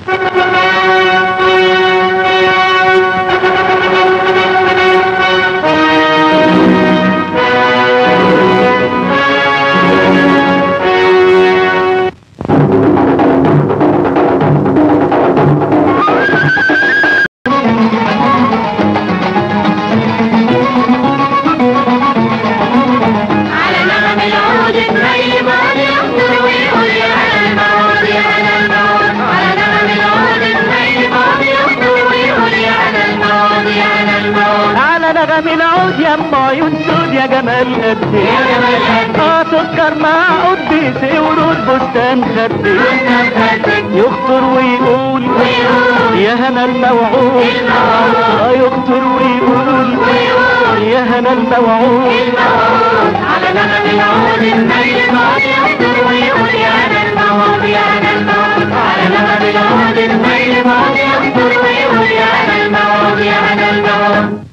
على نغم العود تميل بعض يخطر ويقول يا هلا الموت يا هلا الموت على نغم العود تميل بعض يخطر ويقول يا هلا الموت يا هلا الموت على نغم العود يا ام عيون سود يا جمال قدي يا جمال قدي. اه سكر مع قديسي ورود بستان خدي يخطر ويقول ويقول يا هنا الموعود الموعود. اه يخطر ويقول ويقول يا هنا الموعود الموت على نغم العود تميل بعض يخطر ويقول يا هلا الموت يا هلا الموت على نغم العود تميل بعض يخطر ويقول يا هلا الموت يا هلا الموت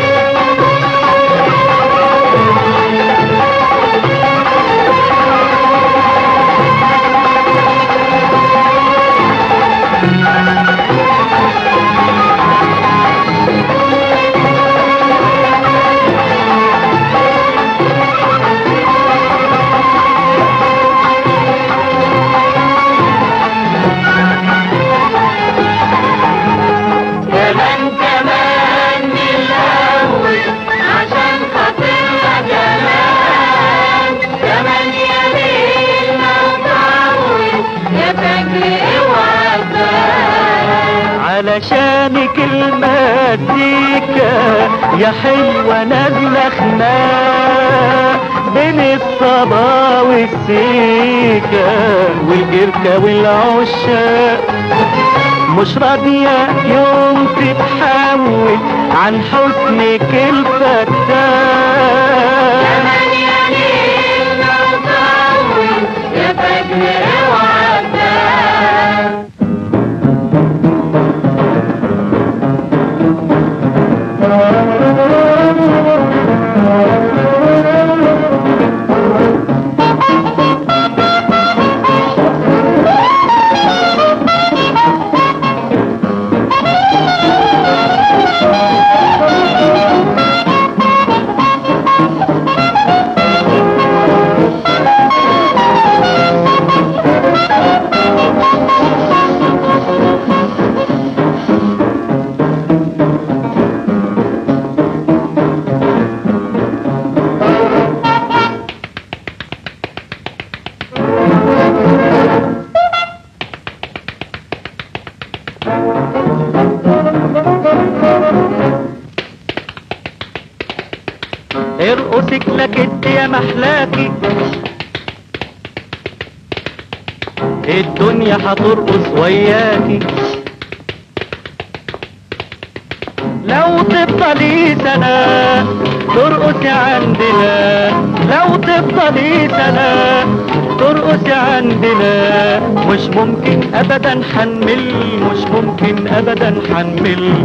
كمان كمان من الأول عشان خاطرنا كمان كمان يا ليل مطول يا فجر اوعى تبان علشانك المزيكا يا حلوة نازلة خناق بين الصبا والسيكا والجركة والعشاق مش راضية يوم تتحول عن حسنك الفتاح كمان يا ليل مطول يا فجر اوعى تبان ارقصك لكت يا محلاكي الدنيا هترقص وياكي لو تفضلي سنة ترقصي عندنا لو تفضلي سنة ترقصي عندنا مش ممكن ابدا حنمل مش ممكن ابدا حنمل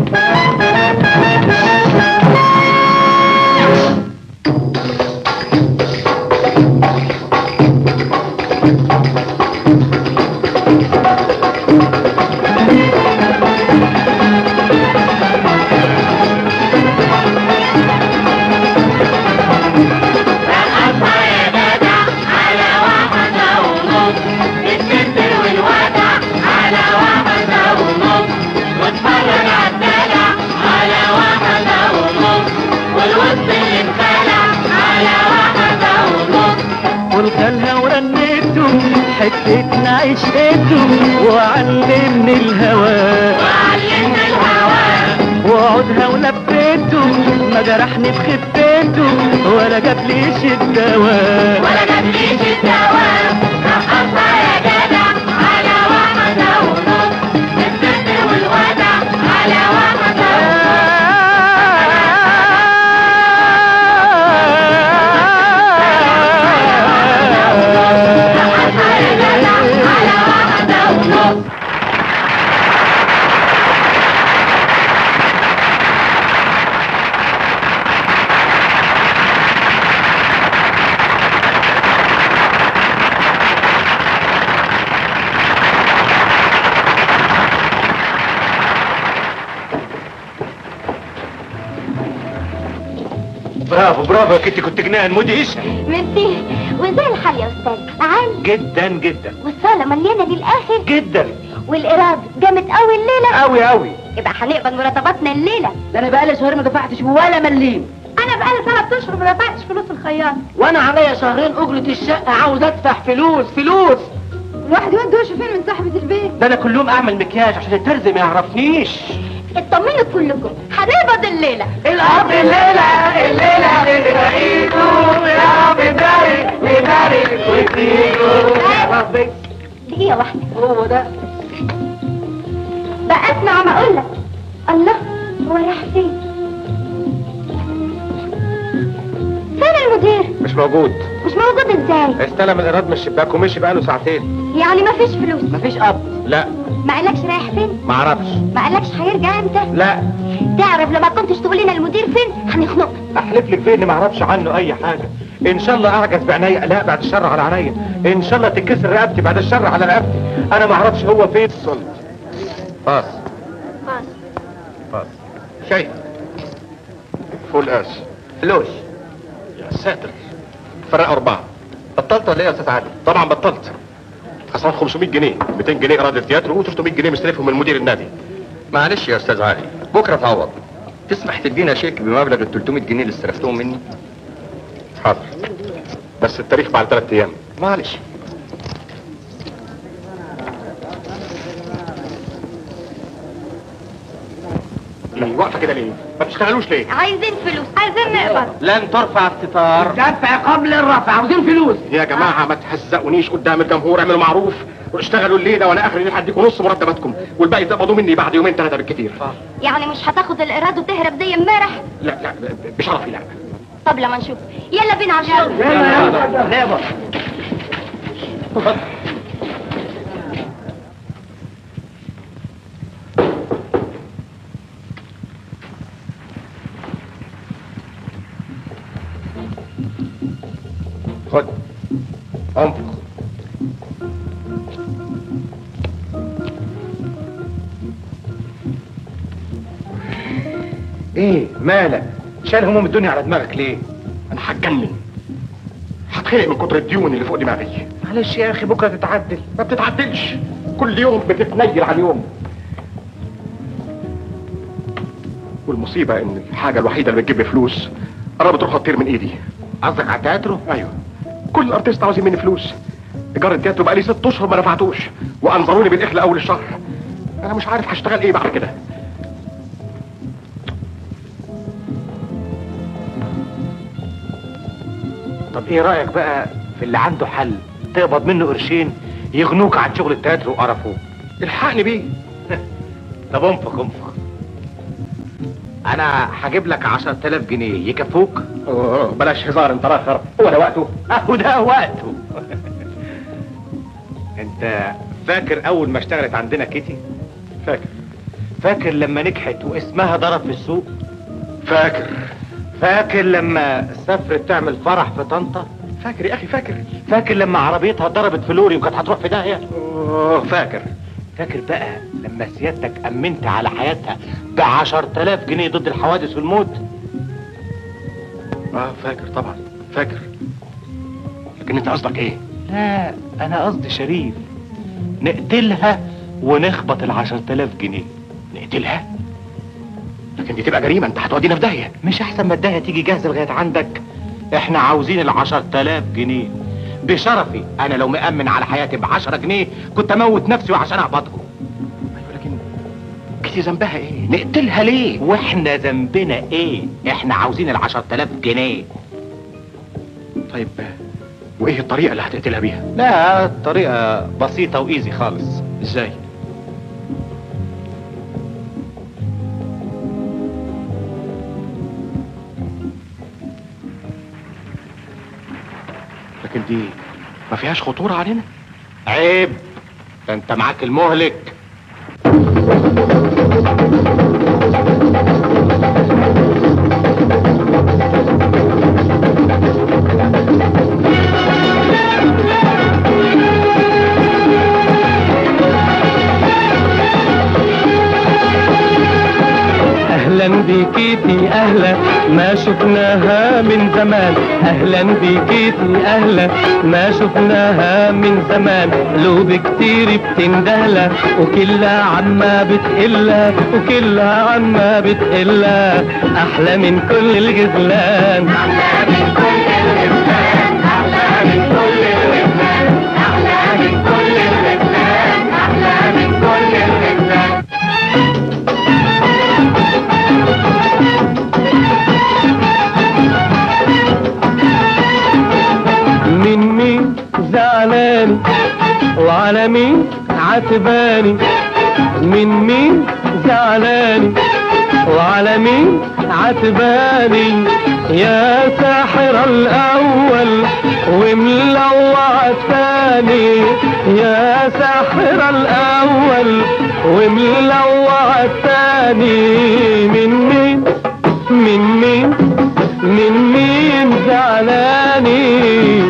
رقصها يا جدع على واحدة ونص الستر والودع على واحدة ونص واتفرج عالدلع على واحدة ونص والوسط اللي انخلع على واحدة ونص والخلها ورنيته حتتنا عشقته وعلمني الهوى وعلمنا الهوى وعودها ولفيته ما جرحني بخفيته ولا جابليش الدواء ولا جابليش الدواء رقصها يا جدع على واحدة ونص الستر والودع على واحدة ونص رقصها يا جدع على واحدة ونص برافو برافو يا كيتي كنت جنان مدهشه ميرسي وازاي الحال يا استاذ عال جدا جدا والصاله مليانه للاخر جدا والايراد جامد قوي الليله قوي قوي يبقى هنقبض مرتباتنا الليله ده انا بقالي شهرين ما دفعتش ولا مليم انا بقالي ثلاث اشهر ما دفعتش فلوس الخياط وانا عليا شهرين اجرة الشقة عاوز ادفع فلوس فلوس الواحد يودي وشه فين من صاحبة البيت ده انا كل يوم اعمل مكياج عشان الترزي ما يعرفنيش اطمنوا كلكم هنقبض الليله الاب الليلة الليلة بنعيده يا رب يبارك ويبارك ويزيده يا ربك دقيقه واحده هو ده بقى اسمع ما اقول لك الله هو راح فين فين المدير مش موجود مش موجود ازاي استلم الايراد من الشباك ومشي بقاله ساعتين يعني ما فيش فلوس مفيش اب لا ما قالكش رايح فين ما اعرفش ما قالكش هيرجع امتى لا تعرف لما كنتش تقول لنا المدير فين هنخنقك احلف لك فين ما اعرفش عنه اي حاجه ان شاء الله اعجز بعينيا لا بعد الشر على عينيا ان شاء الله تتكسر رقبتي بعد الشر على رقبتي انا ما اعرفش هو فين صلت باص خلاص باص شاي فول اس فلوس يا ساتر فرق أربعة بطلت ولا ايه يا أستاذ عادل؟ طبعا بطلت خسران 500 جنيه 200 جنيه إيراد التياترو و300 جنيه مستلفهم من مدير النادي معلش يا استاذ علي بكره تعوض تسمح تدينا شيك بمبلغ ال 300 جنيه اللي استلفتهم مني حاضر بس التاريخ بعد ثلاث أيام معلش لا واقفة كده ليه؟ ما بتشتغلوش ليه؟ عايزين فلوس عايزين نقبض لن ترفع الستار دفع قبل الرفع عاوزين فلوس يا جماعة ما تهزقونيش قدام الجمهور اعملوا معروف واشتغلوا الليلة وانا اخر الليل هديكم نص مرتباتكم والباقي تقبضوا مني بعد يومين ثلاثة بالكثير يعني مش هتاخد الايراد وتهرب زي امبارح لا لا بشرفي لا طب لما نشوف يلا بينا على الشغل نقبض خد انفخ ايه مالك شايل هموم الدنيا على دماغك ليه انا هتجنن هتخنق من كتر الديون اللي فوق دماغي معلش يا اخي بكره تتعدل ما بتتعدلش كل يوم بتتنيل على اليوم والمصيبه ان الحاجه الوحيده اللي بتجيب لي فلوس قربت تروح تطير من ايدي قصدك على التياترو ايوه كل ارتيست عاوزين مني فلوس ايجار التياترو بقالي ست اشهر ما دفعتوش وانظروني بالاخلاء اول الشهر انا مش عارف هشتغل ايه بعد كده طب ايه رايك بقى في اللي عنده حل تقبض منه قرشين يغنوك عن شغل التياترو وقرفه الحقني بيه طب انفخ انفخ انا هجيب لك 10000 جنيه يكفوك أوه بلاش هزار انت راخر هو ده وقته اهو ده وقته انت فاكر اول ما اشتغلت عندنا كيتي فاكر فاكر لما نجحت واسمها ضرب في السوق فاكر فاكر لما سافرت تعمل فرح في طنطا فاكر يا اخي فاكر فاكر لما عربيتها اتضربت في لوري وكانت هتروح في داهيه اوه فاكر فاكر بقى لما سيادتك امنت على حياتها ب 10000 جنيه ضد الحوادث والموت اه فاكر طبعا فاكر لكن انت قصدك ايه لا انا قصدي شريف نقتلها ونخبط ال 10000 جنيه نقتلها لكن دي تبقى جريمه انت هتودينا في داهيه مش احسن ما الداهيه تيجي جاهزه لغايه عندك احنا عاوزين ال 10000 جنيه بشرفي انا لو مأمن على حياتي ب 10 جنيه كنت اموت نفسي عشان اقبضهم ايوه لكن كتي ذنبها ايه نقتلها ليه واحنا ذنبنا ايه احنا عاوزين ال 10000 جنيه طيب وايه الطريقه اللي هتقتلها بيها لا الطريقه بسيطه وايزي خالص ازاي لكن دي ما فيهاش خطورة علينا عيب ده انت معاك المهلك اهلا بيكيتي اهلا ما شفناها من زمان اهلا بيكيتي اهلا ما شفناها من زمان قلوب كتير بتندهلا وكلها عما بتقلا وكلها عما بتقلا احلى من كل الغزلان من مين زعلاني وعلى مين عتباني من مين زعلاني وعلى مين عتباني يا ساحر الأول وملوع الثاني يا ساحر الأول وملوع الثاني من مين من مين من مين زعلاني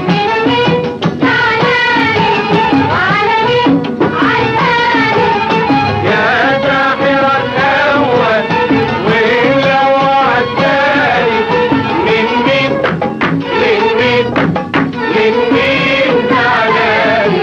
يا ساحر الأول واللوع الثاني من مين من مين من مين زعلاني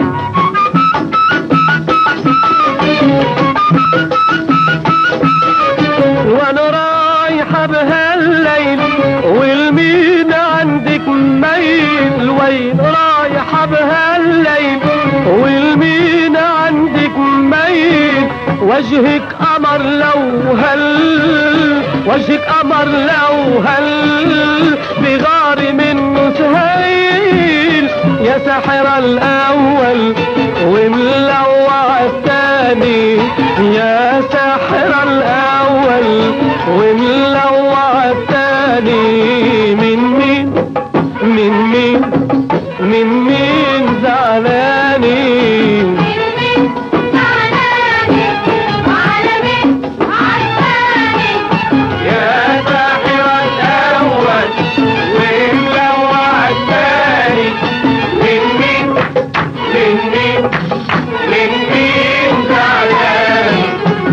وانا رايحة بهالليل والمين عندك ميل وين رايحة بهالليل والمين عندك ميل وجهك قمر لو هل وجهك قمر لو هل بغار منه سهيل يا ساحر الاول وملوع الثاني يا ساحر الاول وملوع الثاني من مين من مين من مين زعلاني يا ساحر الاول وملوع الثاني من مين من مين من مين زعلاني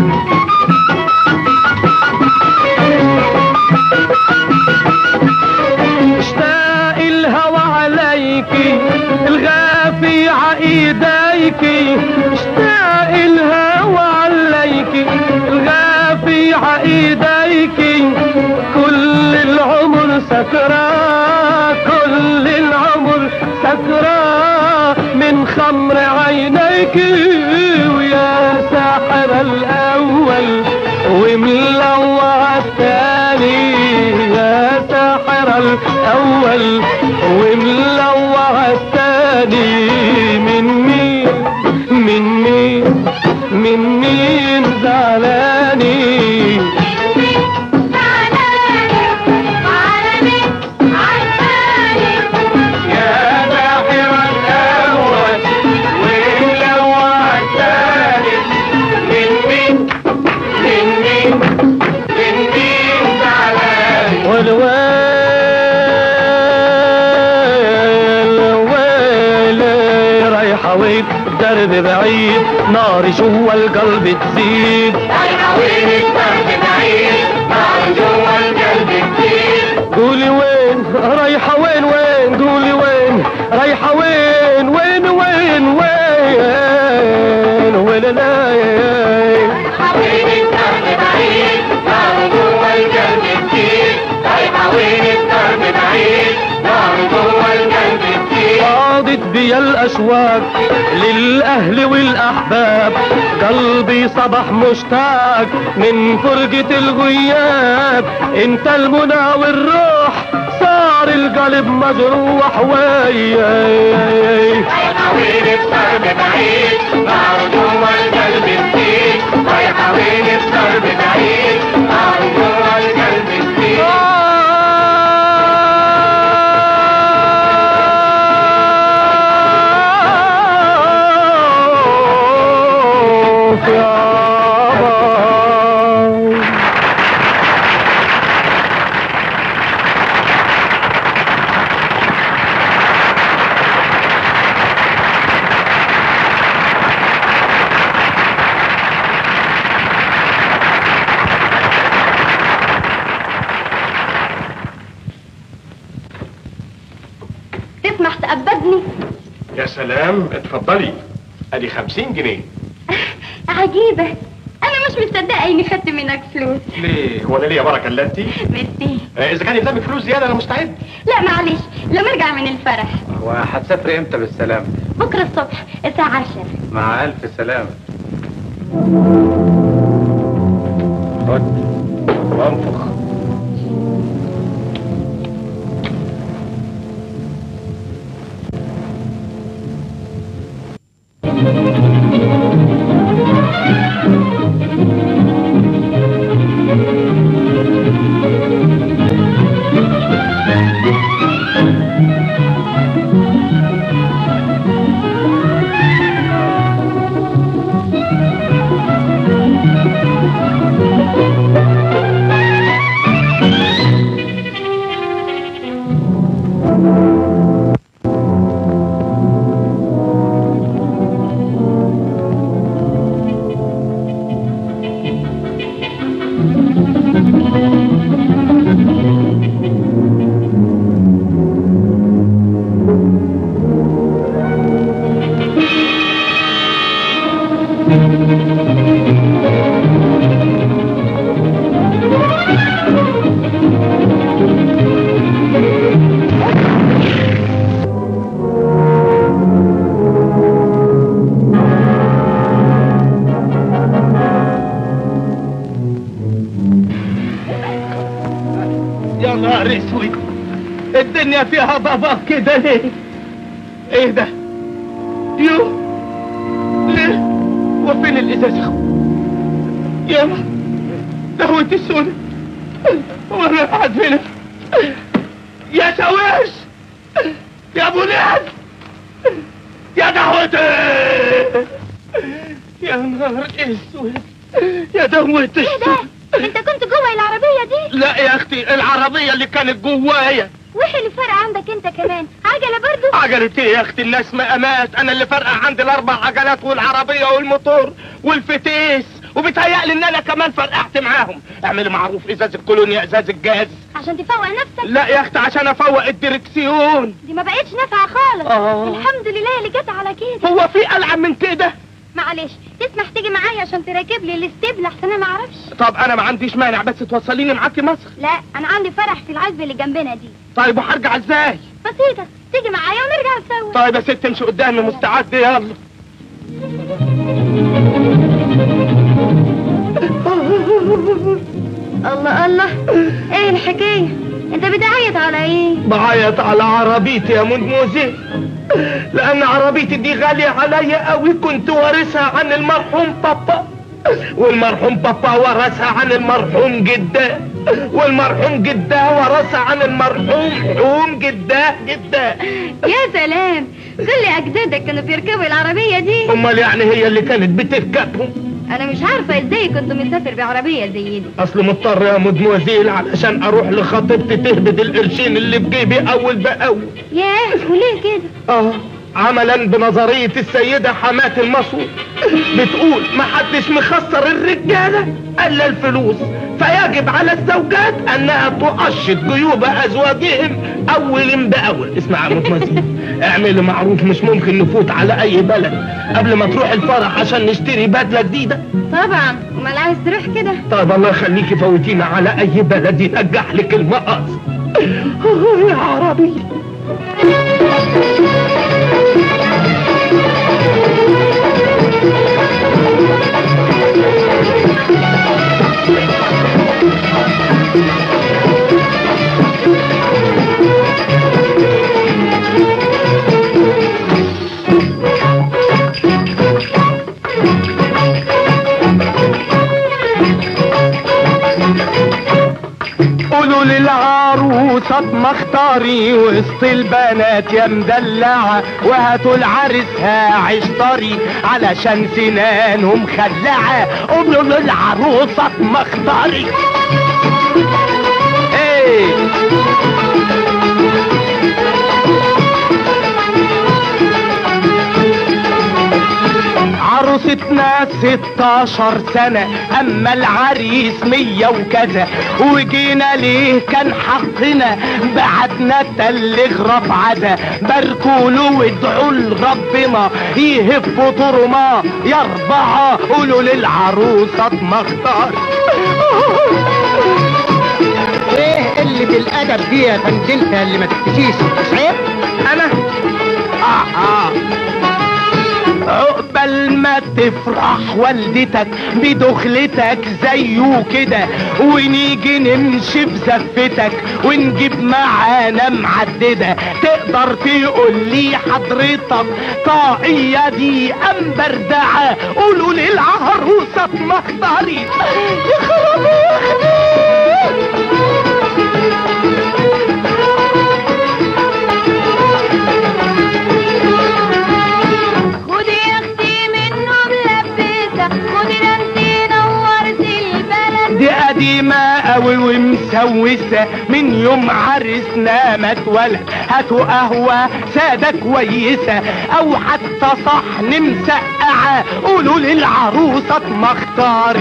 اشتاق الهوى عليكي الغافي عايديكي اشتاق الهوى عليكي الغافي عايديكي كل العمر سكرى كل العمر سكرى من خمر عينيكي ويا ساحر الاول وملوع الثاني يا ساحر الاول وملوع الثاني من مين من مين من مين زعلاني يا ساحر الاول وملوع الثاني من مين من مين من مين زعلاني والويل ويل رايحة وين درب بعيد ناري جوا القلب تزيد قولي وين رايحة وين وين قولي وين رايحة وين وين وين وين وين لا فاضت بيا الاشواق للاهل والاحباب قلبي صبح مشتاق من فرقة الغياب انت المنى والروح صار القلب مجروح وياي يا تاني يا سلام اتفضلي ادي خمسين جنيه عجيبة انا مش مصدقة اني خدت منك فلوس ليه هو انا ليا بركه الا انت ميرسي آه، اذا كان قدامك فلوس زياده انا مستعد لا معلش لما ارجع من الفرح هو هتسافري امتى بالسلامة؟ بكرة الصبح الساعة عشرة مع ألف سلامة خد وانفخ يا نهار اسود الدنيا فيها ضباب كده ليه ايه ده يو ليه وفين الازاز يا اخو يا دهوة السودة وانا قاعد فين يا سواش يا ابو ناس يا دهوتي يا نهار اسود يا دهوتي ايه ده انت كنت جوه العربية دي لا يا اختي العربية اللي كانت جوايا وايه اللي فرق عندك انت كمان عجلة برضو عجلة ايه يا اختي الناس مقامات انا اللي فرقع عندي الاربع عجلات والعربية والموتور والفتيس وبيتهيألي ان انا كمان فرقعت معاهم اعملي معروف ازاز الكولونيا ازاز الجاز عشان تفوق نفسك لا يا اختي عشان افوق الدركسيون دي ما بقتش نافعة خالص آه. الحمد لله اللي جت على كده هو في ألعب من كده معلش تسمح تيجي معايا عشان تراكب لي الاستبل احسن انا ما اعرفش طب انا ما عنديش مانع بس توصليني معاكي مصر لا انا عندي فرح في العزب اللي جنبنا دي طيب وهرجع ازاي بسيطة تيجي معايا ونرجع سوا طيب يا ست امشي قدامي مستعد يلا الله الله ايه الحكاية انت بتعيط على ايه بعيط على عربيتي يا مدموزي لان عربيتي دي غالية عليا قوي كنت وارثها عن المرحوم بابا والمرحوم بابا ورثها عن المرحوم جده والمرحوم جده ورثها عن المرحوم حوم جده جده يا سلام كل اجدادك كانوا بيركبوا العربية دي امال يعني هي اللي كانت بتركبهم انا مش عارفة ازاي كنت مسافر بعربية زي دي اصل مضطر يا مدموزيل علشان اروح لخطيبتي تهبد القرشين اللي في جيبي اول باول ياه وليه كده اه عملا بنظرية السيدة حماة المصور بتقول محدش مخسر الرجالة الا الفلوس فيجب على الزوجات انها تقشط جيوب ازواجهم اول باول اسمع يا مدموزيل اعملي معروف مش ممكن نفوت على اي بلد قبل ما تروح الفرح عشان نشتري بدلة جديدة طبعا امال عايز تروح كده طيب الله يخليكي فوتينا على اي بلد ينجح لك المقص يا عربي قولوا للعروسة مختاري وسط البنات يا مدلعة وهاتوا لعرسها عشتري علشان سنانهم خلعة قولوا للعروسة مختاري ايه عروستنا 16 سنة اما العريس مية وكذا وجينا ليه كان حقنا بعدنا تلغ رفعنا باركوله وادعوا لربنا يهفوا طرما يا اربعة قولوا للعروسة مختار ايه اللي بالادب دي يا فندلتا اللي ما تكتشيش مش عيب انا آه آه. عقبال ما تفرح والدتك بدخلتك زيه كده ونيجي نمشي بزفتك ونجيب معانا معددة تقدر تقول لي حضرتك طاقية دي ام بردعة قولوا للعروسة مختاري يا خرابي خدي يا اختي منهم لبسة خدي ده انتي نورتي البلد دي قديمة قوي ومسوسة من يوم عرسنا ما اتولد هاتوا قهوة سادة كويسة او حتى صحن مسقعة قولوا للعروسة مختار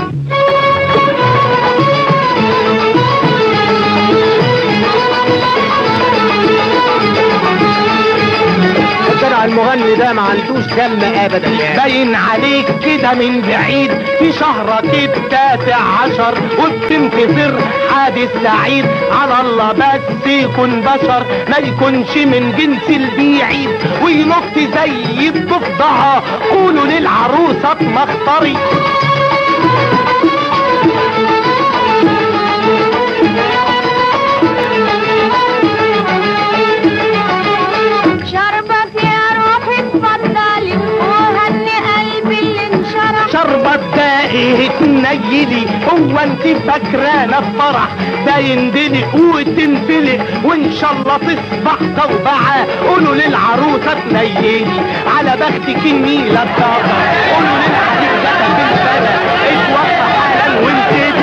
الجدع المغني ده ما عندوش دم ابدا يعني باين عليك كده من بعيد في شهرك التاسع عشر وبتنتظر حادث سعيد على الله بس يكون بشر ما يكونش من جنس البيعيد وينط زي الضفدعة قولوا للعروسة مختاري شربك يا روحي اتفضلي وهني قلبي اللي انشرح شربت ده ايه تنيلي هو انت فاكرانا بفرح ده يندلق وتنفلق وان شاء الله تصبح توبعة قولوا للعروسة تنيلي على بختك النيلة بطاقة قولوا للعريس ده بالبلد اتوفى حالا وانت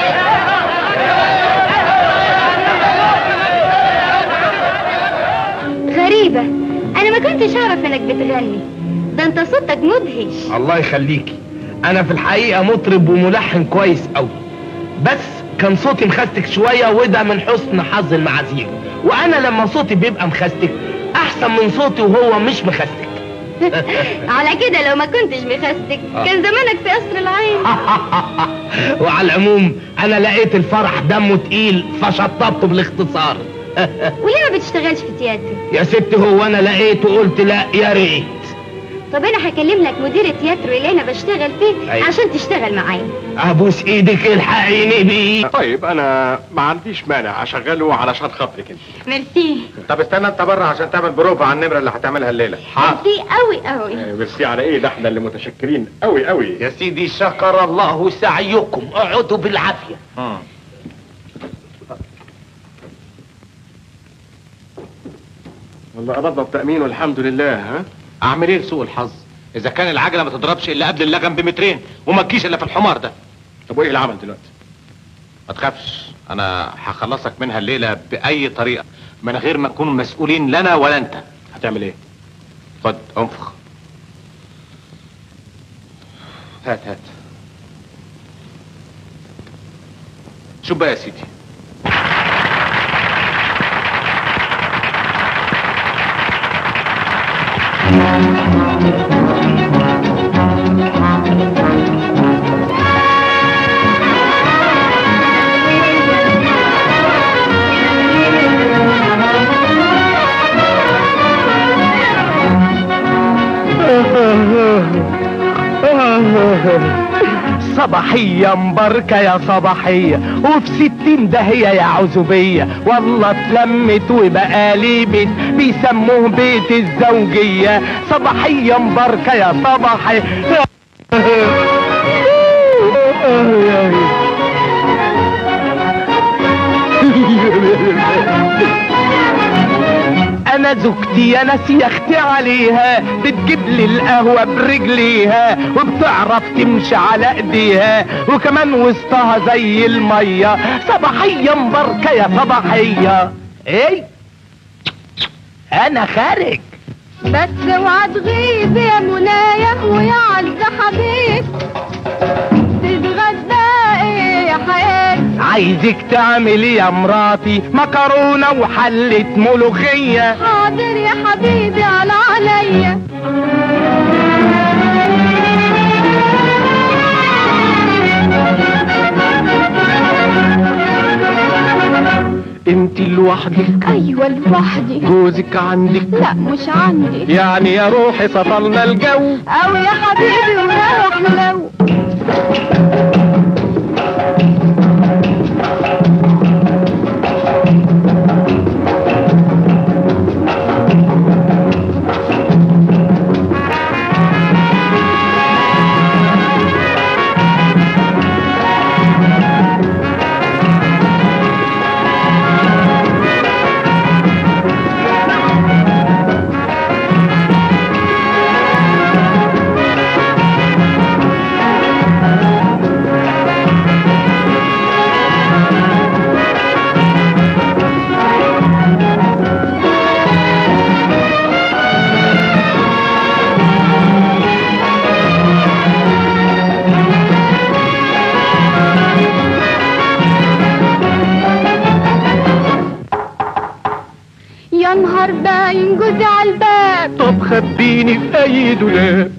غريبة انا ما كنتش اعرف انك بتغني ده انت صوتك مدهش الله يخليكي انا في الحقيقة مطرب وملحن كويس قوي بس كان صوتي مخستك شوية وده من حسن حظ المعازيم وانا لما صوتي بيبقى مخستك احسن من صوتي وهو مش مخستك على كده لو ما كنتش مخستك كان زمانك في قصر العين وعلى العموم انا لقيت الفرح دمه تقيل فشطبته بالاختصار وليه ما بتشتغلش في تياترو يا ست هو انا لقيت وقلت لا يا ريت طب انا هكلم لك مدير التياترو اللي انا بشتغل فيه أيوة. عشان تشتغل معايا ابوس ايدك الحقيني بيه طيب انا ما عنديش مانع اشغله علشان خاطرك انت ميرسي طب استنى انت بره عشان تعمل بروفا على النمره اللي هتعملها الليله ميرسي قوي قوي ميرسي على ايه ده احنا اللي متشكرين قوي قوي يا سيدي شكر الله سعيكم اقعدوا بالعافية والله قبضنا التأمين والحمد لله ها اعمل ايه لسوء الحظ اذا كان العجله ما تضربش الا قبل اللجم بمترين وما تجيش الا في الحمار ده طب وايه العمل دلوقتي ما تخافش انا هخلصك منها الليله باي طريقه من غير ما نكون مسؤولين لنا ولا انت هتعمل ايه خد انفخ هات هات شوف بقى يا سيدي صباحية مباركة يا صباحية وفي ستين دهية يا عزوبية والله اتلمت وبقى لي بيت بيسموه بيت الزوجية صباحية مباركة يا صباحية انا زوجتي يا ناس يا اختي عليها بتجيب لي القهوه برجليها وبتعرف تمشي على ايديها وكمان وسطها زي الميه صباحيه مباركه يا صباحيه ايه انا خارج بس اوعى تغيب يا منايا ويا عز حبيب تتغدى ايه يا حياتي عايزك تعملي يا مراتي مكرونة وحلة ملوخية حاضر يا حبيبي على عليا انت لوحدك ايوه لوحدي جوزك عندك لا مش عندي يعني يا روحي سطلنا الجو او يا حبيبي وراح لو يا نهار باين جوزي على الباب طب خبيني في اي دولاب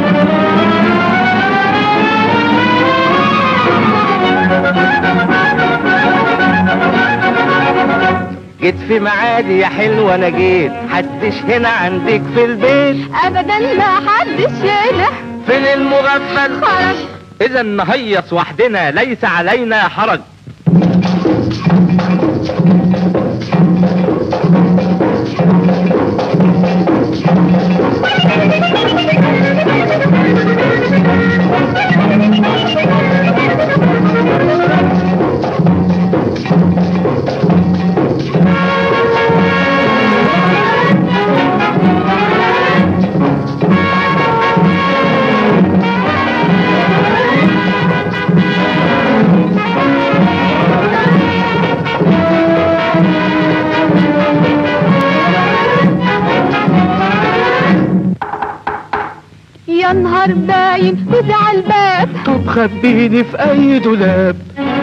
جيت في معادي يا حلوة انا جيت حدش هنا عندك في البيت ابدا ما حدش هنا فين المغفل خرج اذا نهيص وحدنا ليس علينا حرج يا نهار باين جوزي على الباب طب خبيني في اي دولاب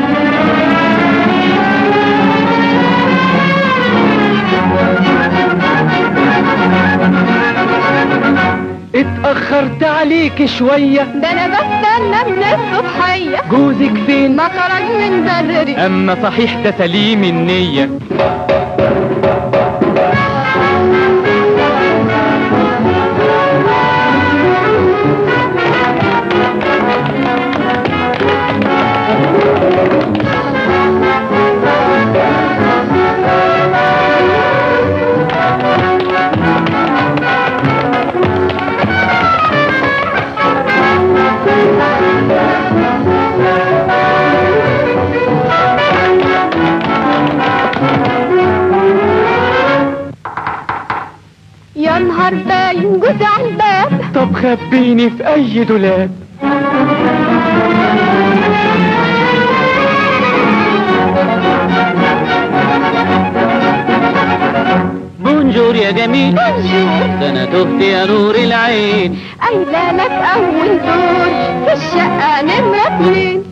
اتأخرت عليك شوية ده انا بستنى من الصبحية جوزك فين ما خرج من بدري اما صحيح ده سليم النية يا نهار باين جوزي على الباب طب خبيني في اي دولاب بونجور يا جميل بونجور ده انا تهت يا نور العين قايله لك اول دور في الشقه نمره اتنين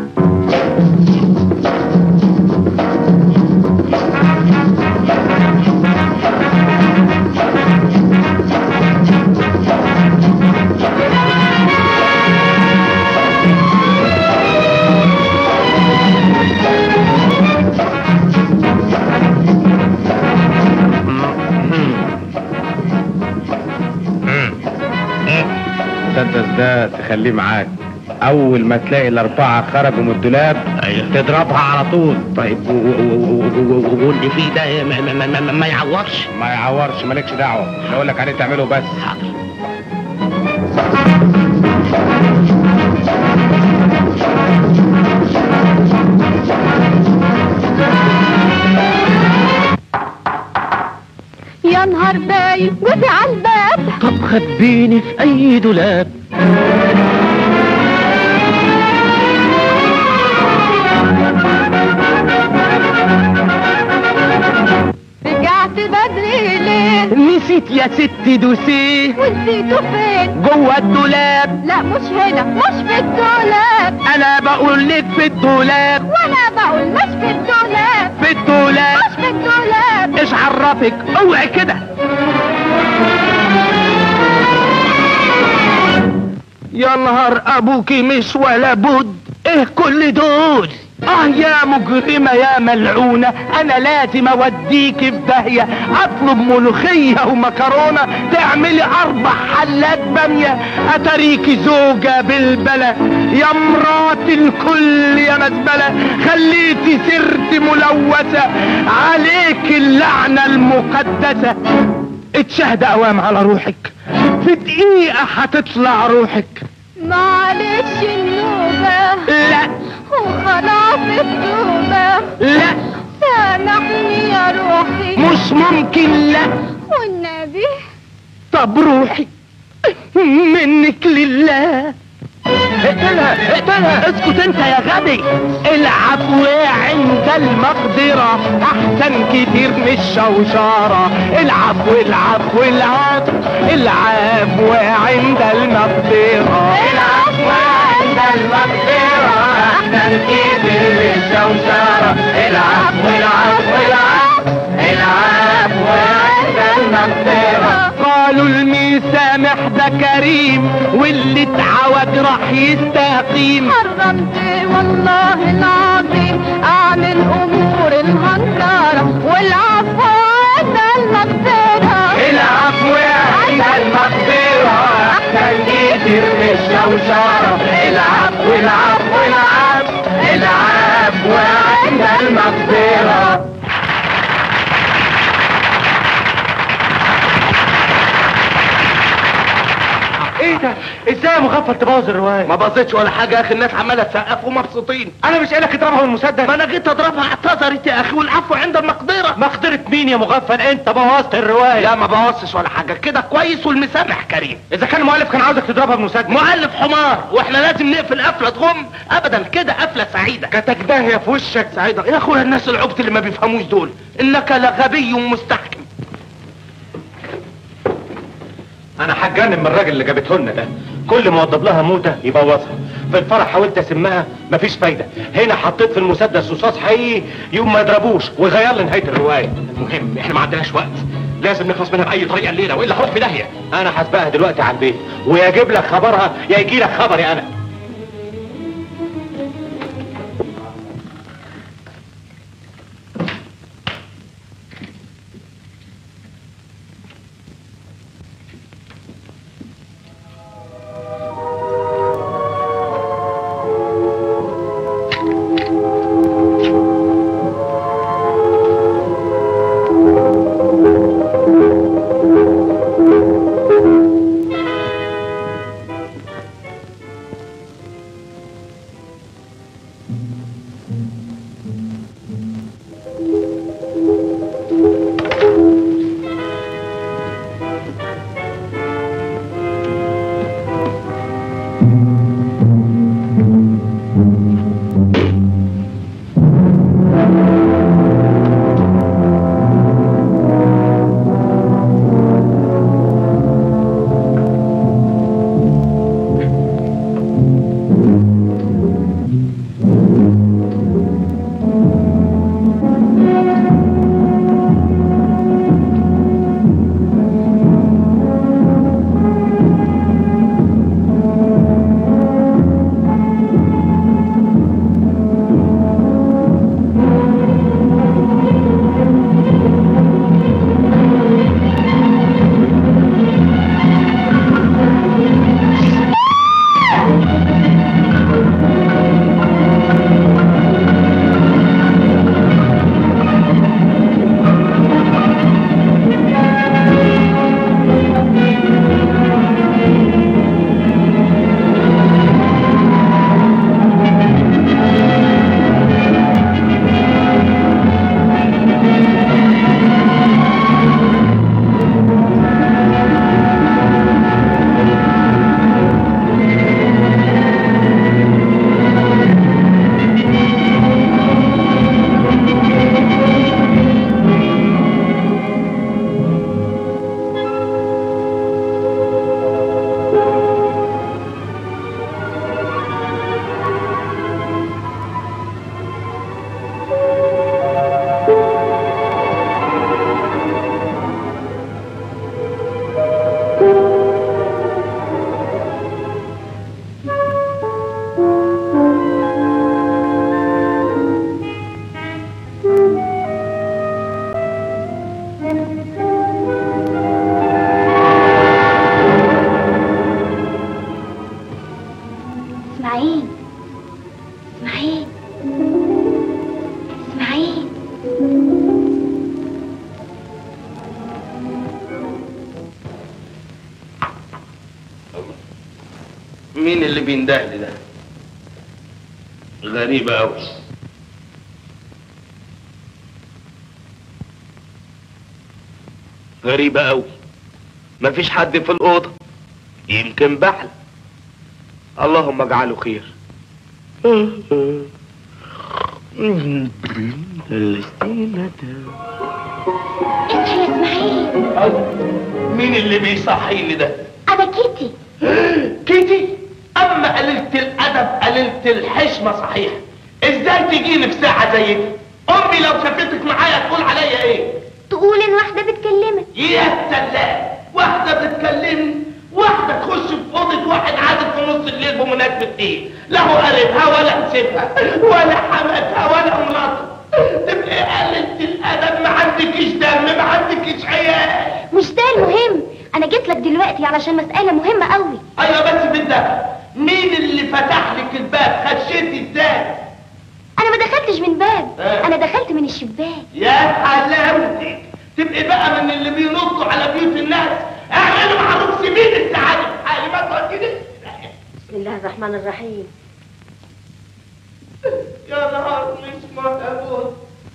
مسدس ده تخليه معاك اول ما تلاقي الاربعه خرجوا من الدولاب تضربها على طول طيب واللي فيه ده ما, ما, ما, ما, ما يعورش ما يعورش مالكش دعوه اللي اقول لك عليه تعمله بس حاضر يا نهار باين جوزي على الباب طب خبيني في اي دولاب رجعت بدري ليه نسيت يا ستي دوسيه ونسيته فين جوه الدولاب لا مش هنا مش في الدولاب انا بقول لك في الدولاب وانا بقول مش في الدولاب في الدولاب مش في الدولاب ايش عرفك اوعي كده يا نهار ابوكي مش ولا بد ايه كل دول اه يا مجرمة يا ملعونة انا لازم اوديك في داهية اطلب ملوخية ومكرونة تعملي اربع حلات بامية اتريكي زوجة بالبلا يا مرات الكل يا مزبلة خليتي سرت ملوثة عليك اللعنة المقدسة اتشهد اوام على روحك في دقيقة هتطلع روحك معلش النوبة لا وخلاص التوبة لا سامحني يا روحي مش ممكن لا والنبي طب روحي منك لله اقتلها اقتلها اسكت انت يا غبي العفو عند المقدرة احسن كتير من الشوشرة العفو العفو العفو العفو عند المقدرة العفو عند المقدرة احسن كتير من الشوشرة العفو العفو العفو العفو عند المقدرة قالوا المسامح ده كريم واللي اتعوج راح يستقيم حرمت والله العظيم اعمل امور الهنكرة والعفو عند المقدرة العفو عند المقدرة أحسن كتير من الشوشرة العفو العفو العفو العفو عند المقدرة ايه ده ازاي يا مغفل تبوظ الروايه ما باظتش ولا حاجة يا أخي الناس عمالة تسقف ومبسوطين انا مش قايلك اضربها بالمسدس ما أنا جيت أضربها اعتذرت يا أخي والعفو عند المقدرة مقدرة مين يا مغفل انت بوظت الروايه لا ما بوظتش ولا حاجة كده كويس والمسامح كريم اذا كان المؤلف كان عاوزك تضربها بالمسدس مؤلف حمار واحنا لازم نقفل قفلة غم ابدا كده قفلة سعيدة كتك داهيه في وشك سعيدة يا اخويا الناس العبط اللي ما بيفهموش دول انك لغبي مستحكم انا هتجنن من الراجل اللي جابته لنا ده كل ما وضب لها موته يبوظها في الفرح حاولت اسمها مفيش فايده هنا حطيت في المسدس رصاص حقيقي يقوم ما يضربوش ويغير لي نهايه الروايه المهم احنا ما عندناش وقت لازم نخلص منها باي طريقه الليله والا هروح في داهيه انا هسبقها دلوقتي على البيت ويا اجيب لك خبرها يا يجي لك خبري انا بينده لي ده غريبة أوي غريبة أوي مفيش حد في الأوضة يمكن بحل اللهم اجعله خير اصحى يا اسماعيل مين اللي بيصحيني ده انا كيتي كيتي اما قللت الادب قللت الحشمه صحيح ازاي تجيني في ساعه زي دي امي لو شافتك معايا تقول عليا ايه تقول ان واحده بتكلمك يا سلام واحده بتكلمني واحده تخش في اوضه واحد عادل في نص الليل بمناسبه ايه لا هو قريبها ولا نسيبها ولا حماتها ولا مراتها تبقى قللت الادب ما عندكش دم ما عندكش عيال مش ده المهم انا جيت لك دلوقتي علشان مساله مهمه قوي ايوه بس بالده مين اللي فتح لك الباب خشيتي ازاي انا ما دخلتش من باب آه. انا دخلت من الشباك يا حلاوتك تبقي بقى من اللي بينطوا على بيوت الناس اعملوا معروف سيبين السعاده في حالي ما تودينيش بسم الله الرحمن الرحيم يا نهار مش مهبول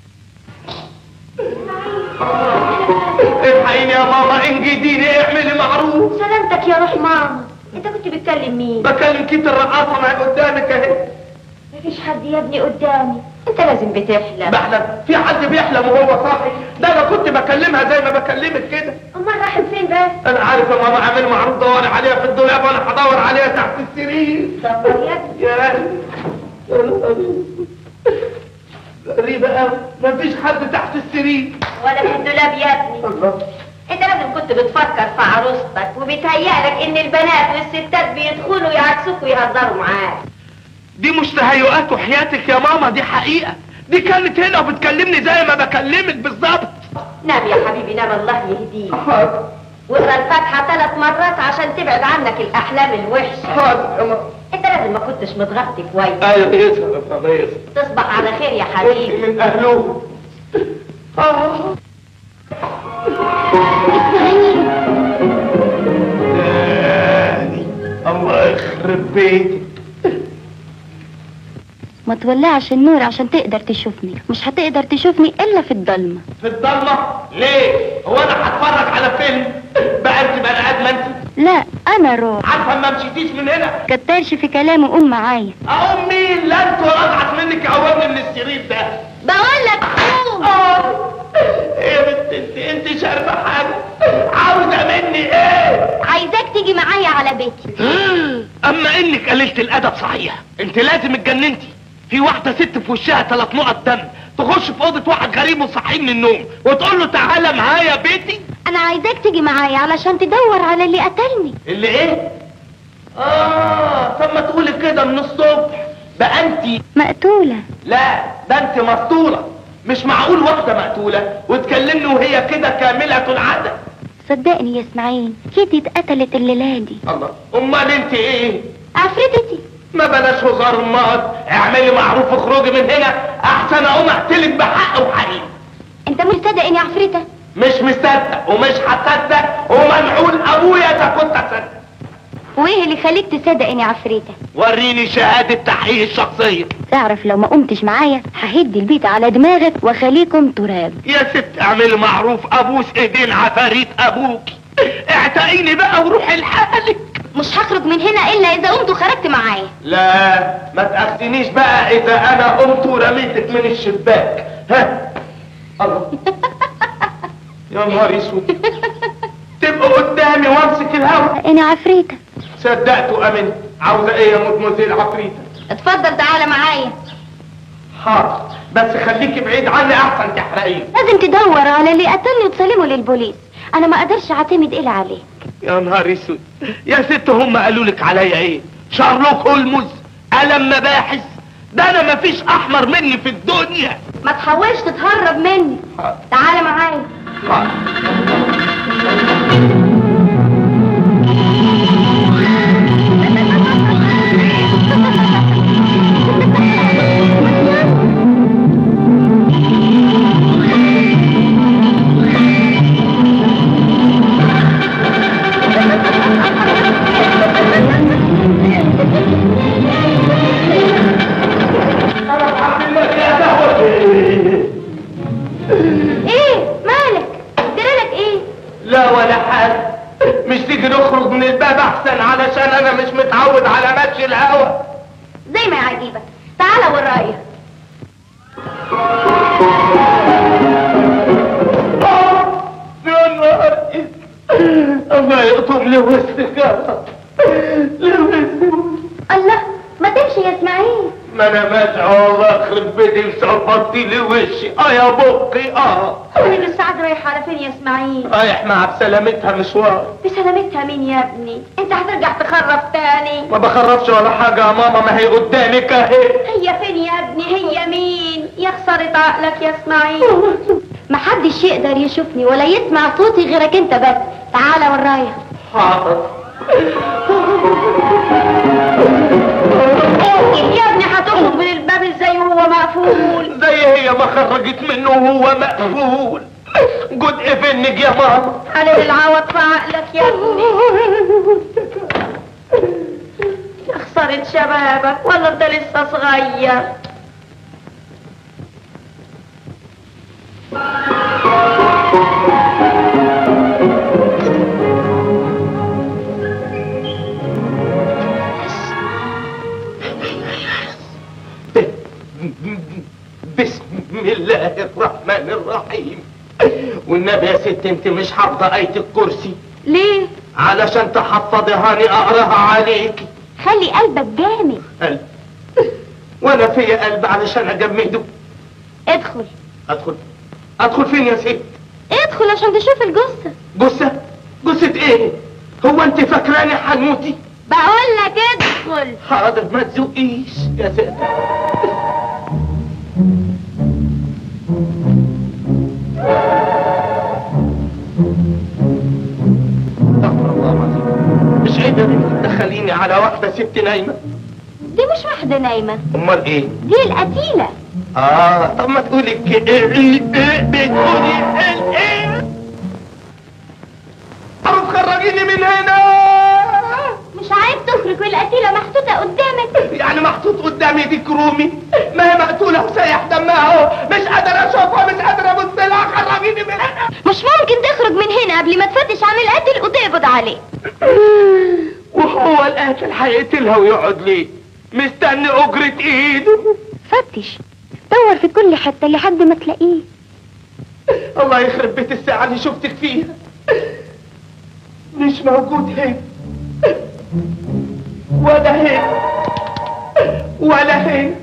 الحقيني يا ماما انجديني اعملي معروف سلامتك يا روح ماما انت كنت بتكلم مين بكلم كيت الرقاصه ما قدامك اهي مفيش حد يا ابني قدامي انت لازم بتحلم بحلم في حد بيحلم وهو صاحي ده انا كنت بكلمها زي ما بكلمك كده امال رايح فين بس انا عارف يا ماما اعمل معروف دور عليها في الدولاب وانا هدور عليها تحت السرير صبر يا ابني يا غريبة قوي مفيش حد تحت السرير ولا في الدولاب يا ابني الله انت لازم كنت بتفكر في عروستك وبيتهيألك ان البنات والستات بيدخلوا يعكسوك ويهزروا معاك دي مش تهيؤات وحياتك يا ماما دي حقيقة دي كانت هنا وبتكلمني زي ما بكلمك بالظبط نام يا حبيبي نام الله يهديك واقرا الفاتحة ثلاث مرات عشان تبعد عنك الأحلام الوحشة حاضر يا ماما انت لازم ما كنتش متغطي كويس ايوه يسر الله يسر تصبح على خير يا انت حبيبي من اهله آه. تاني. الله يخرب بيتك ما تولعش النور عشان تقدر تشوفني مش هتقدر تشوفني الا في الضلمه في الضلمة ليه؟ هو انا هتفرج على فيلم بقى انت بني ادمه انت لا انا روح عارفه ما مشيتيش من هنا كترش في كلامي قوم معايا اقوم مين لا انت رضعت منك قومني من السرير ده بقول لك قوم اه ايه يا بنت انت انت شاربه حاجه عاوزه مني ايه عايزاك تيجي معايا على بيتي اما انك قللت الادب صحيح انت لازم اتجننتي في واحده ست في وشها ثلاث نقط دم تخش في اوضه واحد غريب وصحيه من النوم وتقول له تعالى معايا بيتي انا عايزاك تيجي معايا علشان تدور على اللي قتلني اللي ايه اه طب ما تقولي كده من الصبح بقى انت مقتوله لا ده انت مسطوله مش معقول واحده مقتوله وتكلمني وهي كده كامله العدد صدقني يا اسماعيل كيتي اتقتلت الليله دي الله امال انت ايه عفريتتي ما بلاش هزار امال اعملي معروف اخرجي من هنا احسن اقوم اقتلك بحق وحقيقي انت مش صدق اني عفريته مش مصدق ومش هصدق ومنعول ابويا اذا كنت اصدق وايه اللي خليك تصدق اني عفريته وريني شهاده تحقيق الشخصيه تعرف لو ما قمتش معايا ههد البيت على دماغك واخليكم تراب يا ست اعملي معروف ابوس ايدين عفاريت ابوك اعتقيني بقى وروحي لحالك مش هخرج من هنا الا اذا قمت وخرجت معايا لا ما تاخدنيش بقى اذا انا قمت ورميتك من الشباك ها الله يا نهار اسود تبقى قدامي وامسك الهوا اني عفريته صدقت وامنت عاوزه ايه يا مدمزيل عفريته اتفضل تعالى معايا حاضر بس خليكي بعيد عني احسن تحرقيه لازم تدور على اللي قتلني وتسلمه للبوليس انا ما اقدرش اعتمد الا عليه يا نهار اسود يا ست هم قالوا لك عليا ايه شارلوك هولمز قلم مباحث ده انا مفيش احمر مني في الدنيا ما تحاولش تتهرب مني حاضر. تعالى معايا حاضر. الباب احسن علشان انا مش متعود على مشي الهوا زي ما يعجبك تعالى ورايا يا نهار الله يقطم لي وسطك يا رب لوسك الله ما تمشي يا اسماعيل ما انا ماشي والله يخرب بيتي وسقطتي لي وشي اه يا بقي اه كل السعد رايح على فين يا اسماعيل رايح مع بسلامتها مشوار بسلامتها مين يا ابني انت هترجع تخرب تاني ما بخربش ولا حاجة يا ماما ما هي قدامك اهي هي فين يا ابني هي مين يا خسارة عقلك يا اسماعيل محدش يقدر يشوفني ولا يسمع صوتي غيرك انت بس تعالى ورايا حاضر يا ابني هتخرج من الباب ازاي وهو مقفول زي هي ما خرجت منه وهو مقفول جود افنك يا ماما عليه العوض في عقلك يا ابني يا خسارة شبابك ولا انت لسه صغير بسم الله الرحمن الرحيم والنبي يا ست انت مش حافظه ايه الكرسي ليه علشان تحفظيهاني اقراها عليكي خلي قلبك جامد قلب وانا فيا قلب علشان اجمده ادخل ادخل ادخل فين يا ست ادخل عشان تشوف الجثة جثه جثه ايه هو انت فاكراني حنوتي بقول لك ادخل حاضر ما تزقيش يا ست استغفر الله العظيم مش قادر تدخليني على واحده ست نايمه دي مش واحدة نايمة امال ايه دي القتيلة اه طب ما تقولي ك- ايه ايه ايه بتقولي ايه ايه عرف خرجيني من هنا مش عايز تخرج والقتيلة محطوطة قدامك يعني محطوط قدامي دي كرومي ما هي مقتولة وسايح دمها اهو مش قادر اشوفها مش قادر ابص لها خرجيني من هنا مش ممكن تخرج من هنا قبل ما تفتش عن القتل وتقبض عليه وهو القاتل هيقتلها ويقعد ليه مستني اجرة ايده فتش دور في كل حتة لحد ما تلاقيه الله يخرب بيت الساعة اللي شفتك فيها مش موجود هنا ولا هنا ولا هنا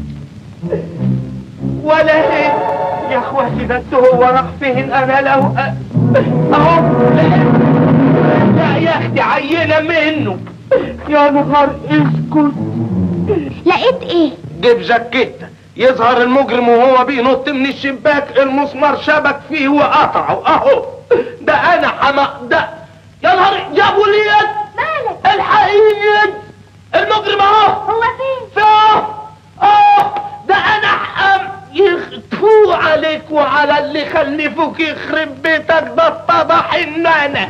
ولا هنا يا اخواتي بس هو راح فين انا لو أ- اهو لا يا اختي عينة منه يا نهار اسكت لقيت ايه جيب جاكيتة يظهر المجرم وهو بينط من الشباك المسمار شبك فيه وقطعه اهو ده انا حمق ده يا نهار يا ابو اليد مالك الحقيقي المجرم اهو هو فين في اهو اه ده انا حم يخطفو عليك وعلى اللي خلفوك يخرب بيتك ده اتضح ان انا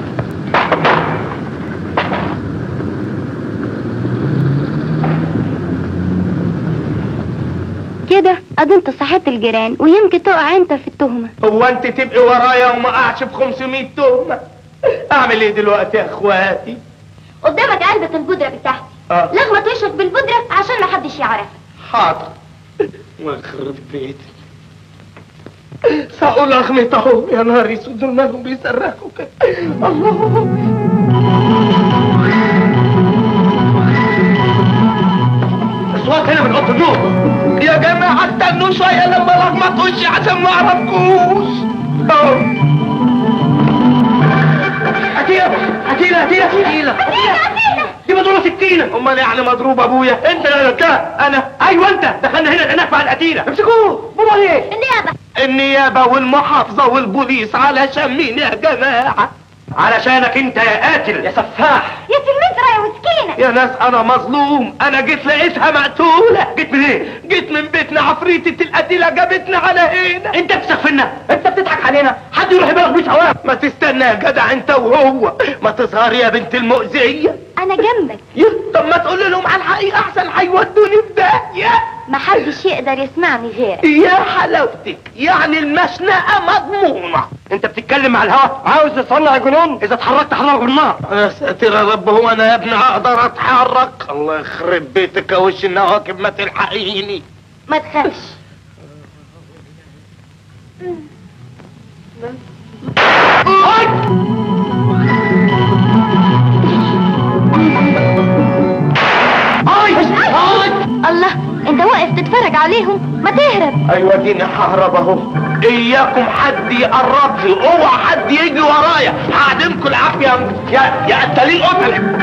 كده ادي انت صحيت الجيران ويمكن تقع انت في التهمة هو انت تبقي ورايا وما اقعش ب 500 تهمة اعمل ايه دلوقتي يا اخواتي قدامك علبة البودرة بتاعتي اه لغمة وشك بالبودرة عشان محدش يعرف حاضر ويخرب بيتي سأقول أغمت أهو يا نهار اسود دول مالهم بيصرخوا كده الله اصوات هنا من اوضه النوم يا جماعه استنوا شويه لما لغمت وشي عشان ما اعرفكوش أهو. قتيلة قتيلة قتيلة قتيلة دي مضروبة سكينة امال يعني مضروب ابويا انت اللي قلتها انا ايوه انت دخلنا هنا هناك مع القتيلة امسكوه بابا ليه النيابة النيابة والمحافظة والبوليس علشان مين يا جماعة علشانك انت يا قاتل يا سفاح يا المزرعة وسكينة يا ناس انا مظلوم انا جيت لقيتها مقتولة جيت منين جيت من بيتنا عفريتة القتيلة جابتنا على هنا انت بتسخفنا انت بتضحك علينا حد يروح يبلغ بيت هواك ما تستنى يا جدع انت وهو ما تظهري يا بنت المؤذية انا جنبك يا طب ما تقول لهم على الحقيقة احسن هيودوني في داهية محدش يقدر يسمعني غيرك يا حلاوتك يعني المشنقة مضمونة انت بتتكلم مع الهوا عاوز تصنع جنون اذا اتحركت هضربك بالنار يا ساتر يا رب هو انا يا ابني اقدر اتحرك الله يخرب بيتك يا وش النواكب ما تلحقيني ما تخافش الله انت واقف تتفرج عليهم ما تهرب ايوه ديني ههرب اهو اياكم حد يقرب لي اوعى حد يجي ورايا هعدمكم العافيه يا يا قتالين قتله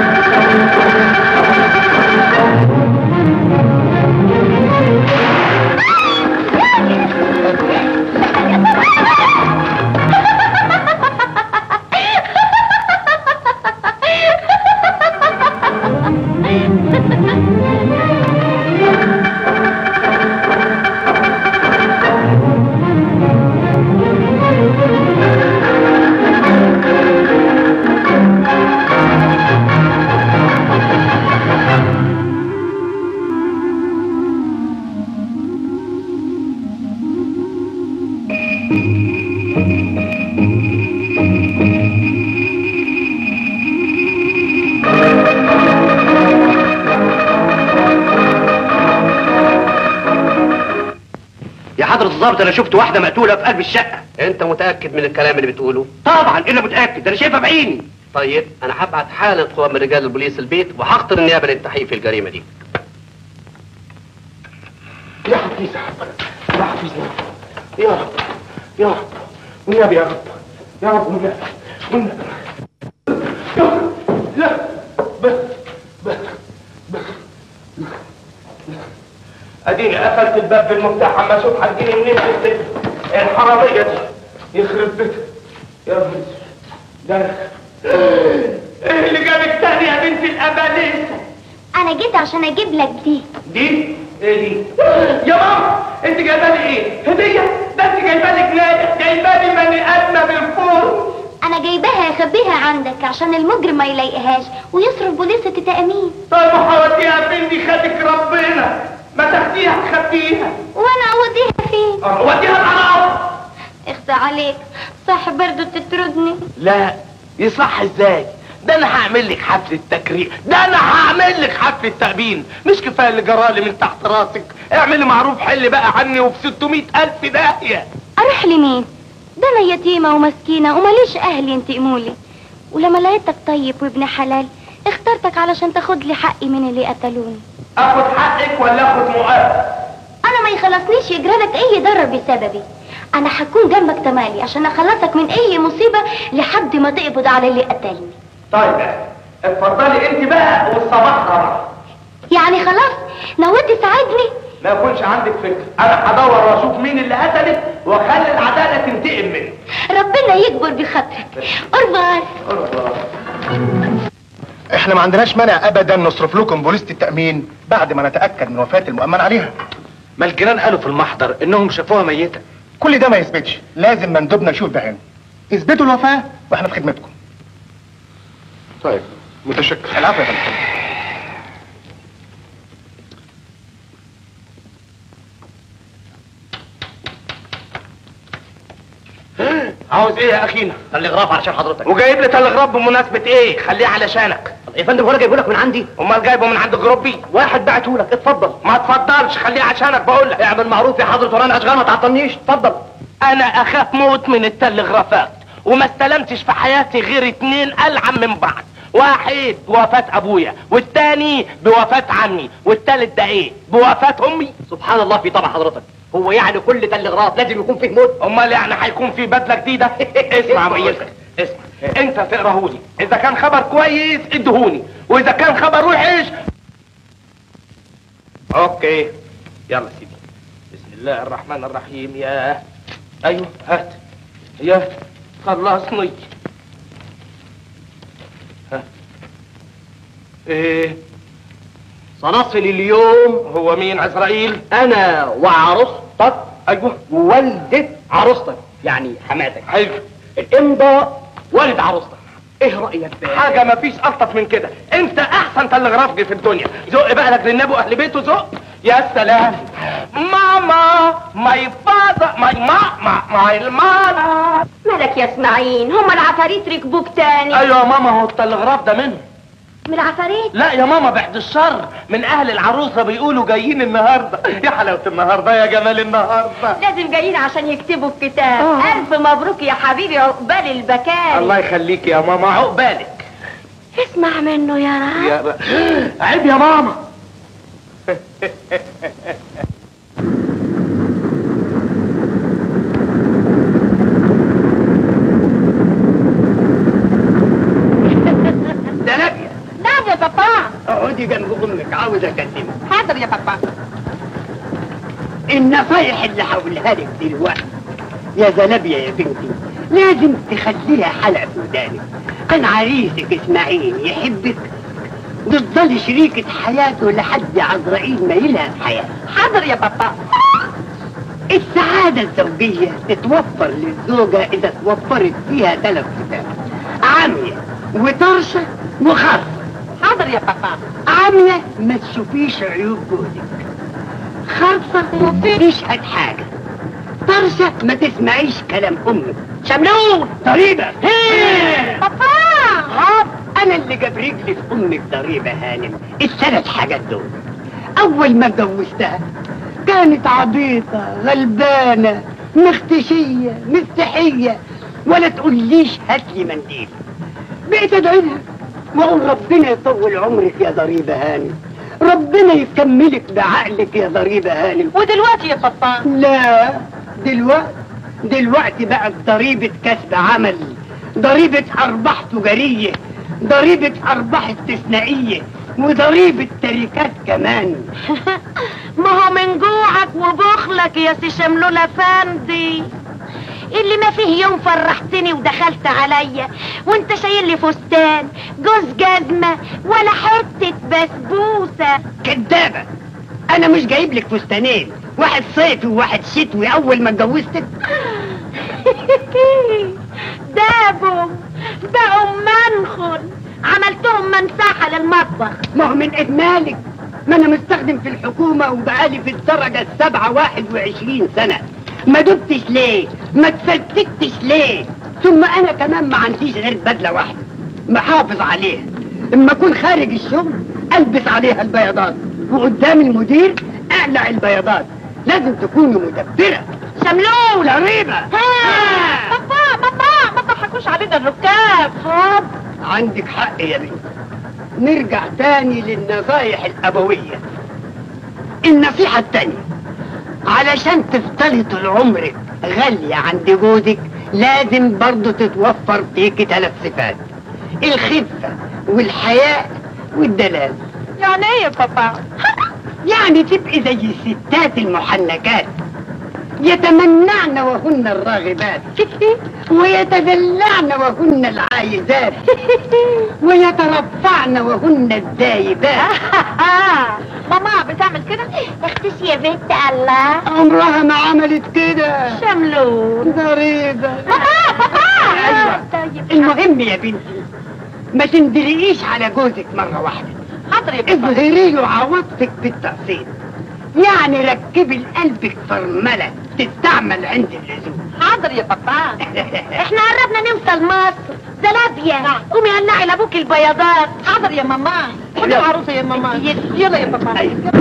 يا حضرة الظابط انا شفت واحدة مقتولة في قلب الشقة انت متاكد من الكلام اللي بتقوله طبعا الا متأكد ده انا شايفها بعيني طيب انا هبعت حالا قوة من رجال البوليس البيت وهخطر النيابه للتحقيق في الجريمه دي يا حفيظ يا حفيظ يا رب يا رب والنبي يا رب يا رب والنبي والنبي يا رب لا بس بس بس اديني قفلت الباب بالمفتاح اما اشوف هتجيني منين الست الحراميه دي يخرب بيتك يا رب ده ايه اللي جابك تاني يا بنت الاباليس انا جيت عشان اجيب لك دي دي ايه دي يا ماما انت جايبه لي ايه هديه ده انت جايبه لي جنيه جايبه لي بني ادمه بالفور انا جايباها اخبيها عندك عشان المجرم ما يلاقيهاش ويصرف بوليسة التأمين طيب وحواتيها فين دي خدك ربنا ما تاخديها تخبيها وانا اوديها فين وديها العراق اخفى عليك صح برضو تطردني لا يصح ازاي ده انا هعمل لك حفلة تكريم ده انا هعمل لك حفلة تأبين مش كفاية اللي جرالي من تحت راسك اعملي معروف حل بقى عني وب 600 الف داهية اروح لمين ده انا يتيمة ومسكينة ومليش اهل ينتقمولي ولما لقيتك طيب وابن حلال اخترتك علشان تاخد لي حقي من اللي قتلوني اخد حقك ولا اخد مؤاخذة انا ما يخلصنيش يجرالك اي ضرر بسببي انا هكون جنبك تمالي عشان اخلصك من اي مصيبة لحد ما تقبض على اللي قتلني طيب اتفضلي انت بقى والصباح ربع يعني خلاص نويت تساعدني ما يكونش عندك فكرة انا هدور واشوف مين اللي قتلك واخلي العدالة تنتقم منك ربنا يكبر بخاطرك قربان احنا ما عندناش مانع ابدا نصرف لكم بوليسة التأمين بعد ما نتأكد من وفاة المؤمن عليها ما الجيران قالوا في المحضر انهم شافوها ميتة كل ده ما يثبتش لازم مندوبنا يشوف بعينه اثبتوا الوفاة واحنا في خدمتكم طيب متشكر العفو يا فندم عاوز ايه يا اخينا تلغراف علشان حضرتك وجايب لي تلغراب بمناسبة ايه خليه علشانك يا فندم هو انا جايبه لك من عندي امال جايبه من عند جروبي واحد بعته لك اتفضل ما تفضلش خليه عشانك بقول لك اعمل معروف يا حضرة ورانا اشغال ما تعطلنيش اتفضل انا اخاف موت من التلغرافات وما استلمتش في حياتي غير اتنين العن من بعض واحد بوفاة ابويا والتاني بوفاة عمي والتالت ده ايه بوفاة امي سبحان الله في طبع حضرتك هو يعني كل تلغراف لازم يكون فيه موت امال يعني هيكون في بدله جديده اسمع ميتك اسمع انت تقراهولي اذا كان خبر كويس ادهوني واذا كان خبر وحش اوكي يلا سيدي بسم الله الرحمن الرحيم يا ايوه هات يا خلصني ها ايه سنصل اليوم هو مين عزرائيل انا وعروستك ايوه ووالدة عروستك يعني حماتك حلو الامضاء والد عروستك ايه رأيك بقى حاجة مفيش ألطف من كده، أنت أحسن تلغرافجي في الدنيا، زق بقى لك للنبي وأهل بيته زق، يا سلام ماما ماي فاذر ماي ماما ماي ماما مالك يا اسماعيل هم العفاريت ركبوك تاني ايوه يا ماما هو التلغراف ده منه من العفاريت لا يا ماما بعد الشر من اهل العروسه بيقولوا جايين النهارده يا حلاوه النهارده يا جمال النهارده لازم جايين عشان يكتبوا الكتاب الف مبروك يا حبيبي عقبال البكاري الله يخليك يا ماما عقبالك اسمع منه يا رب يا ب... عيب يا ماما زلابيا نعم يا بابا اقعدي جنب امك عاوز اكلمك حاضر يا بابا النصايح اللي هقولها لك دلوقتي يا زلابيا يا بنتي لازم تخليها حلقة في ودانك كان عريسك اسماعيل يحبك تفضلي شريكة حياته لحد عزرائيل ما يلهى في حياته حاضر يا بابا السعادة الزوجية تتوفر للزوجة إذا توفرت فيها ثلاث صفات عامية وطرشة وخاصة حاضر يا بابا عامية ما تشوفيش عيوب جوزك خاصة تشهد حاجة طرشة ما تسمعيش كلام أمك شملون ضريبة بابا هاب أنا اللي جاب رجلي في أمك ضريبة هانم الثلاث حاجات دول أول ما اتجوزتها كانت عبيطة غلبانة مختشية مستحية ولا تقوليش هات لي منديل بقيت ادعي لها واقول ربنا يطول عمرك يا ضريبة هانم ربنا يكملك بعقلك يا ضريبة هانم ودلوقتي يا بابا لا دلوقتي دلوقتي بقت ضريبة كسب عمل ضريبة أرباح تجارية ضريبة أرباح استثنائية وضريبة تركات كمان ما هو من جوعك وبخلك يا سي شملول افندي اللي ما فيه يوم فرحتني ودخلت عليا وانت شايل لي فستان جوز جزمة ولا حتة بسبوسة كدابة أنا مش جايب لك فستانين واحد صيفي وواحد شتوي أول ما اتجوزتك دابوا بقوا منخل عملتهم منساحة للمطبخ ما هو من إجمالك ما أنا مستخدم في الحكومة وبقالي في الدرجة السبعة واحد وعشرين سنة ما دبتش ليه ما تفتتش ليه ثم أنا كمان ما عنديش غير بدلة واحدة محافظ عليها اما اكون خارج الشغل البس عليها البياضات وقدام المدير اقلع البياضات لازم تكوني مدبرة شملول ضريبة بابا بابا ما تضحكوش علينا الركاب حاضر عندك حق يا بنتي نرجع تاني للنصايح الأبوية النصيحة التانية علشان تفضلي طول عمرك غالية عند جوزك لازم برضو تتوفر فيكي ثلاث صفات الخفة والحياء والدلال يعني ايه يا بابا يعني تبقي زي الستات المحنكات يتمنعن وهن الراغبات ويتدلعن وهن العايزات ويترفعن وهن الذايبات ماما بتعمل كده اختشي يا بنت الله عمرها ما عملت كده شملول ضريبة بابا بابا أيوة. طيب المهم يا بنتي ما تندلقيش على جوزك مرة واحدة حاضر يا بابا اظهري له عواطفك بالتقسيط يعني ركبي لقلبك فرملة تستعمل عند اللزوم حاضر يا بابا احنا قربنا نوصل مصر زلابيا قومي قلعي لابوك البياضات حاضر يا ماما خدي العروسه يا ماما يلا يا بابا أيوة.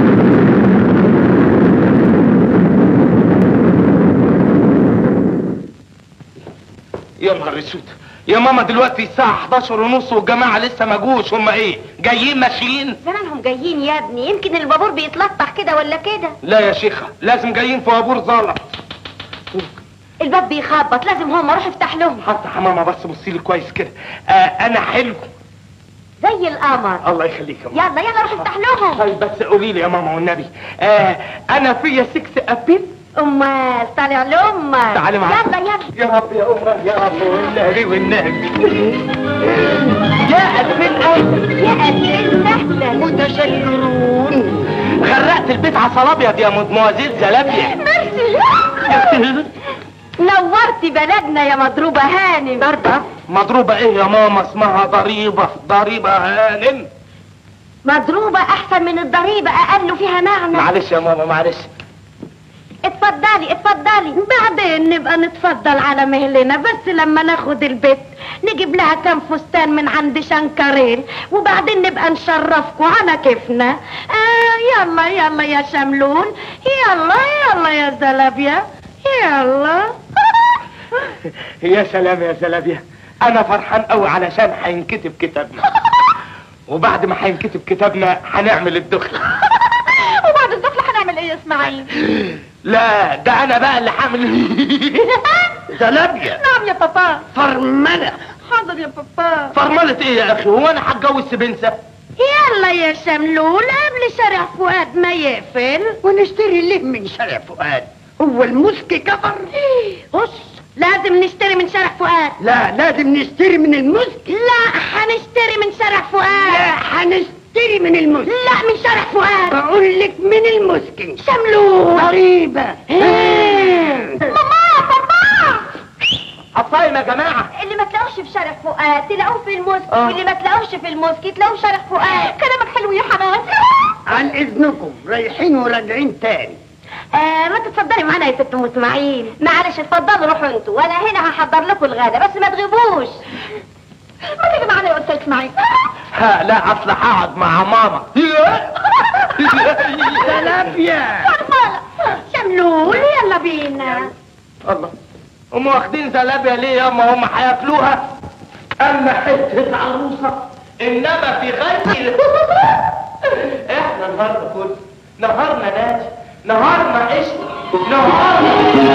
يا نهار اسود يا ماما دلوقتي الساعة 11 ونص والجماعة لسه ما جوش هم ايه؟ جايين ماشيين؟ زمانهم جايين يا ابني يمكن البابور بيتلطح كده ولا كده لا يا شيخة لازم جايين في وابور زلط الباب بيخبط لازم هم اروح افتح لهم حتى يا ماما بس بصي لي كويس كده آه انا حلو زي القمر الله يخليك يا ماما يلا يلا روح افتح لهم طيب بس قولي لي يا ماما والنبي آه انا فيا سكس ابيل امال طالع لامك تعالي معايا. يلا يلا يا رب يا أمه يا رب والنبي والنبي يا ألفين ألف يا أهل سهلا متشكرون غرقت البيت عسل أبيض يا مدموزيل زلابيا ميرسي نورتي بلدنا يا مضروبة هانم ضربة مضروبة إيه يا ماما اسمها ضريبة ضريبة هانم مضروبة احسن من الضريبة اقل فيها معنى معلش يا ماما معلش اتفضلي اتفضلي بعدين نبقى نتفضل على مهلنا بس لما ناخد البيت نجيب لها كام فستان من عند شنكرين وبعدين نبقى نشرفكوا على كيفنا آه يلا يلا يا شملون يلا يلا يا زلابيا يلا يا سلام يا زلابيا انا فرحان قوي علشان هينكتب كتابنا وبعد ما هينكتب كتابنا هنعمل الدخل وبعد الدخل هنعمل ايه يا اسماعيل لا ده انا بقى اللي هعمل زلابيا نعم يا بابا فرملة حاضر يا بابا فرملة ايه يا اخي هو انا هتجوز سبنسة يلا يا شملول قبل شارع فؤاد ما يقفل ونشتري ليه من شارع فؤاد هو المسك كفر بص لازم نشتري من شارع فؤاد لا لازم نشتري من المسك لا هنشتري من شارع فؤاد لا هنشتري من المسك لا من شارع فؤاد بقول لك من المسك شملول ضريبة ماما بابا عصايم يا جماعة اللي ما تلاقوش في شارع فؤاد تلاقوه في المسك آه. واللي ما تلاقوش في المسك تلاقوه في شارع فؤاد كلامك حلو يا حماد عن اذنكم رايحين وراجعين تاني آه ما تتفضلي معانا يا ست ام اسماعيل معلش اتفضلوا روحوا انتوا وانا هنا هحضر لكم الغدا بس ما تغيبوش ما تيجي معانا يا استاذ اسماعيل ها لا اصل هقعد مع ماما زلابيا شملول يلا بينا الله هم واخدين زلابيا ليه ياما هم هياكلوها اما حته عروسه انما في غير احنا النهارده كله نهارنا ناجي نهارنا قشطه نهارنا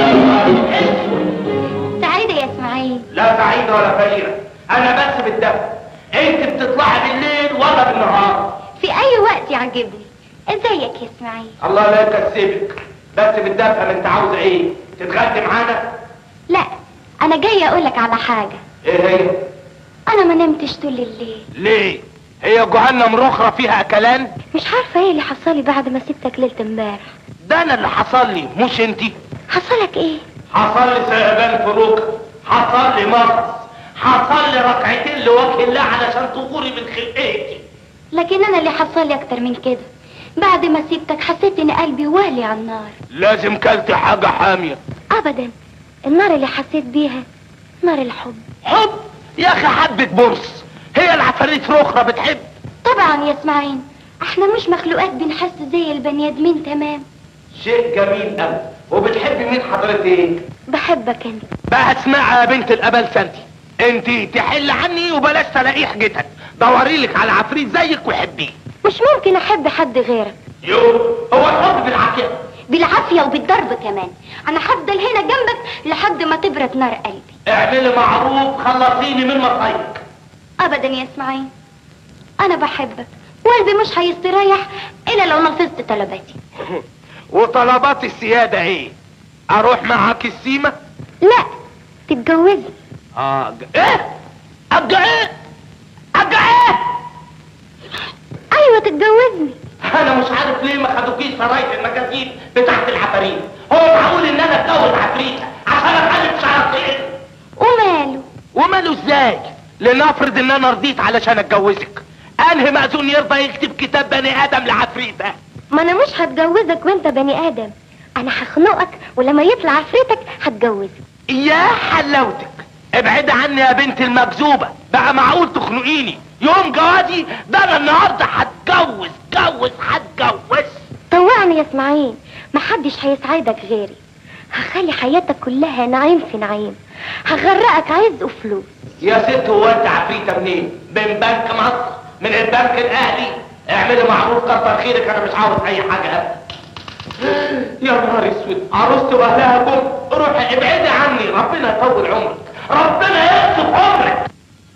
قشطه سعيدة يا اسماعيل لا سعيده ولا فقيره انا بس بالدفع انت بتطلعي بالليل ولا بالنهار في اي وقت يعجبني ازيك يا اسماعيل الله لا يكسبك بس بالدفع انت عاوزه ايه تتغدي معانا لا انا جاية اقولك على حاجة ايه هي انا ما نمتش طول الليل ليه هي جهنم رخرة فيها اكلان مش عارفة ايه اللي حصلي بعد ما سبتك ليلة امبارح ده انا اللي حصل لي مش انتي حصلك ايه حصل لي ثعبان في ركب حصل لي مغص حصل لي ركعتين لوجه الله علشان تغوري من خلقتي لكن انا اللي حصلي اكتر من كده بعد ما سبتك حسيت ان قلبي والي على النار لازم كلت حاجة حامية ابدا النار اللي حسيت بيها نار الحب حب يا اخي حبة برص هي العفاريت رخرة بتحب طبعا يا اسماعيل احنا مش مخلوقات بنحس زي البني ادمين تمام شيء جميل قوي وبتحبي مين حضرتك بحبك انت بقى اسمعي يا بنت الابل سنتي انت تحل عني وبلاش تلاقي حاجتك دوري لك على عفريت زيك وحبيه مش ممكن احب حد غيرك يو هو الحب بالعافية بالعافية وبالضرب كمان انا هفضل هنا جنبك لحد ما تبرد نار قلبي اعملي معروف خلصيني من مصايبك ابدا يا اسماعيل انا بحبك وقلبي مش هيستريح الا لو نفذت طلباتي وطلبات السيادة ايه اروح معاك السيمة لا تتجوزي اه ج- ايه ابقى ايه ابقى ايه ايوه تتجوزني انا مش عارف ليه ما خدوكيش سراية المجازين بتاعت العفاريت هو معقول ان انا اتجوز عفريتة عشان اتعلم شعرتين وماله وماله ازاي لنفرض ان انا رضيت علشان اتجوزك انهي مأذون يرضى يكتب كتاب بني ادم لعفريتة ما انا مش هتجوزك وانت بني ادم انا هخنقك ولما يطلع عفريتك هتجوزك يا حلاوتك ابعد عني يا بنت المكذوبة بقى معقول تخنقيني يوم جوازي ده انا النهاردة هتجوز جوز هتجوز طوعني يا اسماعيل محدش هيسعدك غيري هخلي حياتك كلها نعيم في نعيم هغرقك عز وفلوس يا ست هو انت عفريتة منين من بنك مصر من البنك الاهلي اعملي معروف كتر خيرك انا مش عاوز اي حاجة أبدا. يا نهار اسود عروستي واهلها جم روحي ابعدي عني ربنا يطول عمرك ربنا يقصف عمرك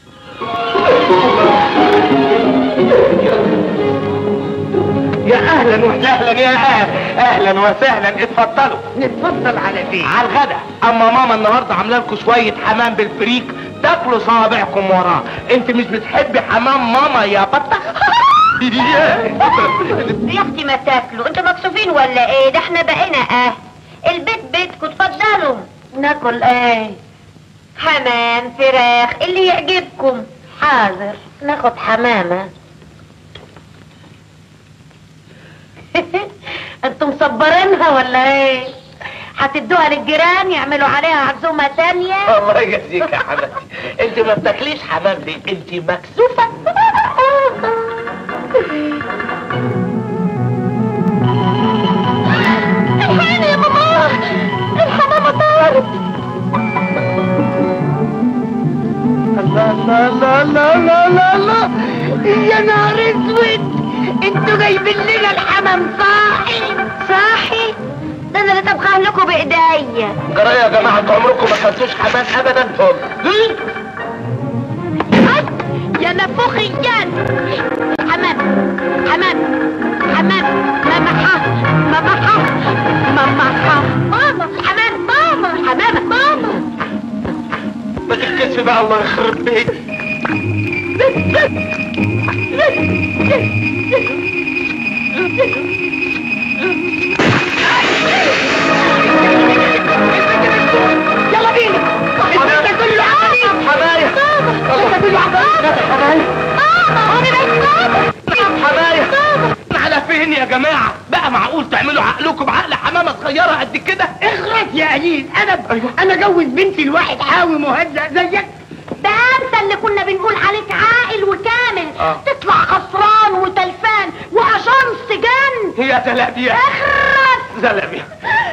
يا اهلا وسهلا يا اهلا اهلا وسهلا اتفضلوا نتفضل على فين على الغدا اما ماما النهارده عامله لكم شويه حمام بالفريك تاكلوا صوابعكم وراه انت مش بتحبي حمام ماما يا بطه يا اختي ما تاكلوا انتوا مكسوفين ولا ايه ده احنا بقينا اه البيت بيتكم اتفضلوا ناكل ايه حمام فراخ اللي يعجبكم حاضر ناخد حمامة انتوا مصبرينها ولا ايه هتدوها للجيران يعملوا عليها عزومة تانية الله يجزيك يا حماتي انت ما بتاكليش حمام ليه انت مكسوفه الحين يا ماما الحمامة طارت لا لا لا لا لا لا لا يا نهار اسود انتوا جايبين لنا الحمام صاحي صاحي ده انا اللي طبخها لكم بايديا جرى يا جماعه انتوا عمركم ما كلتوش حمام ابدا أي، يا نفوخيان حمام حمام حمام ماما ح ماما ح ماما ح ماما حمام ماما حمامة ماما ما تتكسفي بقى الله يخرب بيك يلا بينا انت كله عادي حمايه انت كله عادي حمايه ماما انا بس حمايه على فين يا جماعه بقى معقول تعملوا عقلكم بعقل حمامه صغيره قد كده اخرس يا قليل انا انا جوز بنتي لواحد حاوي مهزأ زيك ده انت اللي كنا بنقول عليك عاقل وكامل آه. تطلع خسران وتلفان وعشان سجن يا زلابيا اخرس زلابيا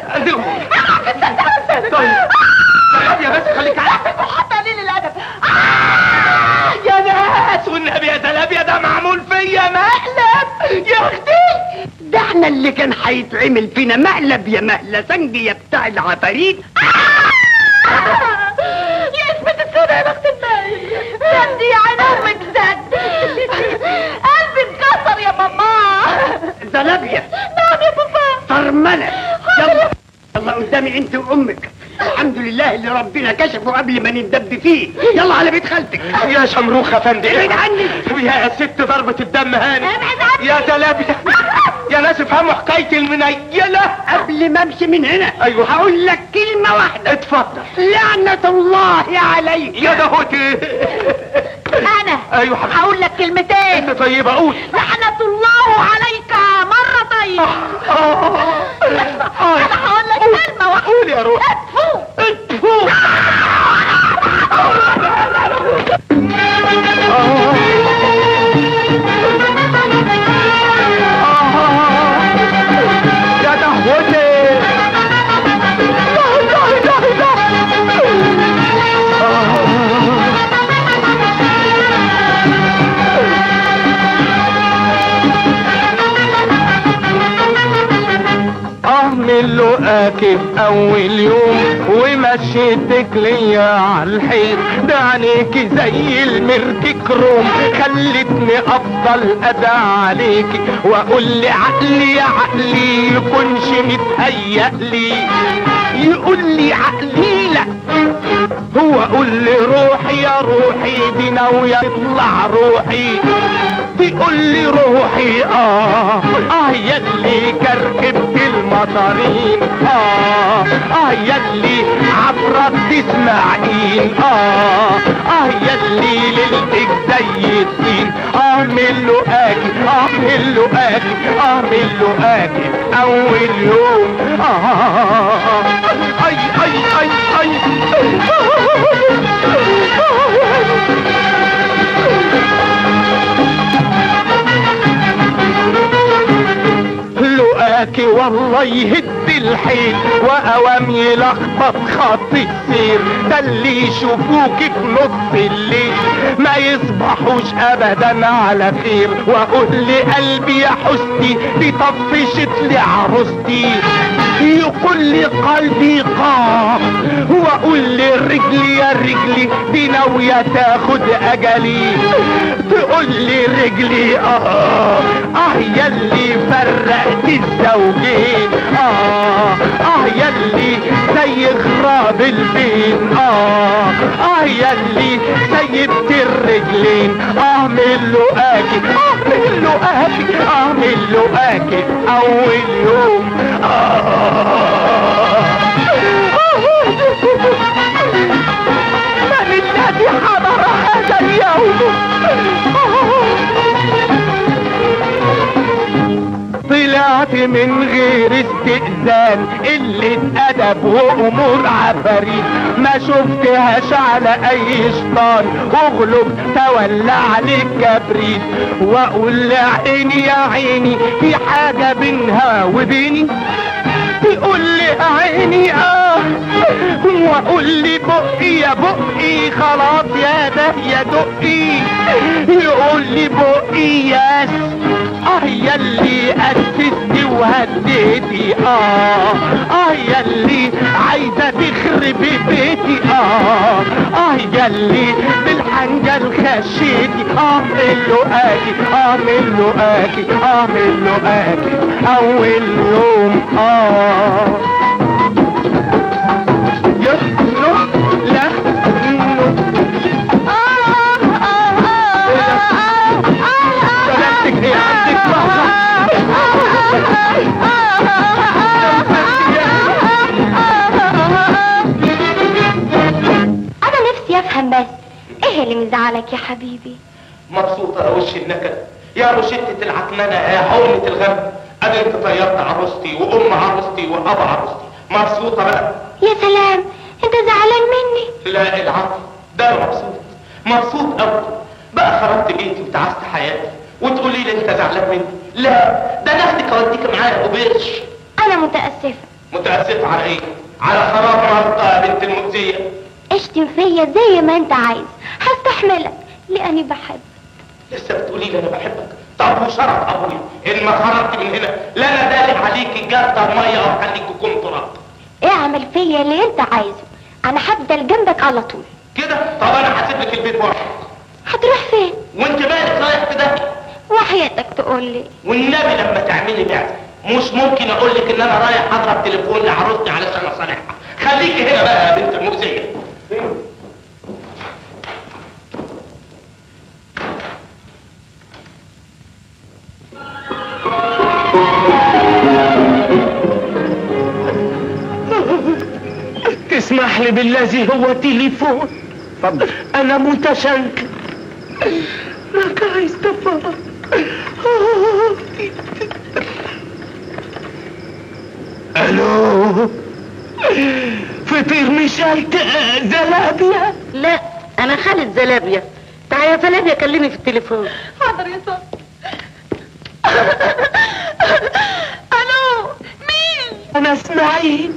طيب زلابيا بس خليك عارف حتى قليل الادب يا ناس والنبي يا زلابيا ده معمول فيا مقلب يا اختي ده احنا اللي كان هيتعمل فينا مقلب يا مهلة سنجي يا بتاع العفاريت يا اسمة السودة يا بخت النايم سد يا عين امك سد قلبي اتكسر يا ماما زلابيا نعم يا بابا فرملة يلا يلا قدامي انت وامك الحمد لله اللي ربنا كشفه قبل ما نندب فيه يلا على بيت خالتك يا شمروخ يا فندم ابعد عني يا ست ضربة الدم هاني ابعد عني. يا زلابيا يا ناس افهموا حكاية المنيلة قبل ما امشي من هنا أيوة. هقول لك كلمة واحدة اتفضل لعنة الله عليك يا دهوتي انا ايوه حبيبي هقول لك كلمتين انت طيبة قول لعنة الله عليك مرة طيب انا هقول لك كلمة واحدة قول يا روح اتفو اتفو يا دهوتي اعمل له اكل اول يوم ومشيتك ليا على الحيط ده عينيكي زي المرك كروم خلتني افضل ادعى عليكي واقول لي عقلي يا عقلي يكونش متهيأ لي يقول لي عقلي لا هو قول لي روحي يا روحي دي ناوية تطلع روحي تقول لي روحي اه اه يلي كركبت المطارين اه اه يلي عبرت تسمعين اه اه يلي ليلتك زي الطين اعمل له اكل اعمل له اكل اعمل له اكل اول يوم اه اي اي اي اي لقاكي والله يهد الحيل واوام يلخبط خط السير ده اللي يشوفوك في نص الليل ما يصبحوش ابدا على خير واقول لقلبي يا حستي دي طفشت لي عروستي يقول لي قلبي قاف واقول لي رجلي يا رجلي دي ناوية تاخد اجلي تقول لي رجلي اه اه يلي فرقت الزوجين اه اه يلي زي غراب البين اه اه يلي سيبت الرجلين اعمل له اكل اعمل له اكل اعمل له اكل اول يوم من الذي حضر هذا اليوم طلعت استئذان قلة أدب وأمور عفاريت ما شفتهاش على أي شيطان واغلب تولى عليك كبريت وأقول لعيني يا عيني في حاجة بينها وبيني تقول لي عيني اه واقول لي بقي يا بقي خلاص يا ده يا دقي يقول لي بقي ياس اه ياللي اسستي وهديتي اه اه ياللي عايزه تخربي بيتي اه اه ياللي بالحنجل خشيتي اه من لقاكي اه من لقاكي اه من لقاكي اول يوم اه يخلق لا سلامتك هي عندك انا نفسي افهم بس ايه اللي مزعلك يا حبيبي مبسوطة يا وش النكد يا روشتة العكننة يا حومة الغم ادي انت طيرت عروستي وام عروستي وابا عروستي مبسوطة بقى يا سلام انت زعلان مني لا العفو ده أنا مبسوط مبسوط قوي بقى خربت بيتي وتعست حياتي وتقولي لي انت زعلان مني لا ده انا اخدك اوديك معايا وبرش انا متاسفه متأسف على ايه على خراب مرضى يا بنت المؤذية اشتم فيا زي ما انت عايز هستحملك لاني بحب لسه بتقولي لي انا بحبك طب وشرف ابويا ان ما خرجت من هنا لا انا دالق عليك جردة ميه او خليك كوم تراب اعمل فيا اللي انت عايزه انا هفضل جنبك على طول كده طب انا هسيب لك البيت واحد هتروح فين وانت مالك رايح في ده وحياتك تقول لي والنبي لما تعملي بعد مش ممكن اقول لك ان انا رايح اضرب تليفون لعروستي علشان اصالحها خليكي هنا بقى يا بنت المؤذيه تسمح لي بالذي هو تليفون اتفضل انا متشنكر معك عايز تفرق الو فطير مشلت زلابيا لا انا خالد زلابيا تعالى يا زلابيا كلمي في التليفون حاضر يا صاحبي الو مين انا اسماعيل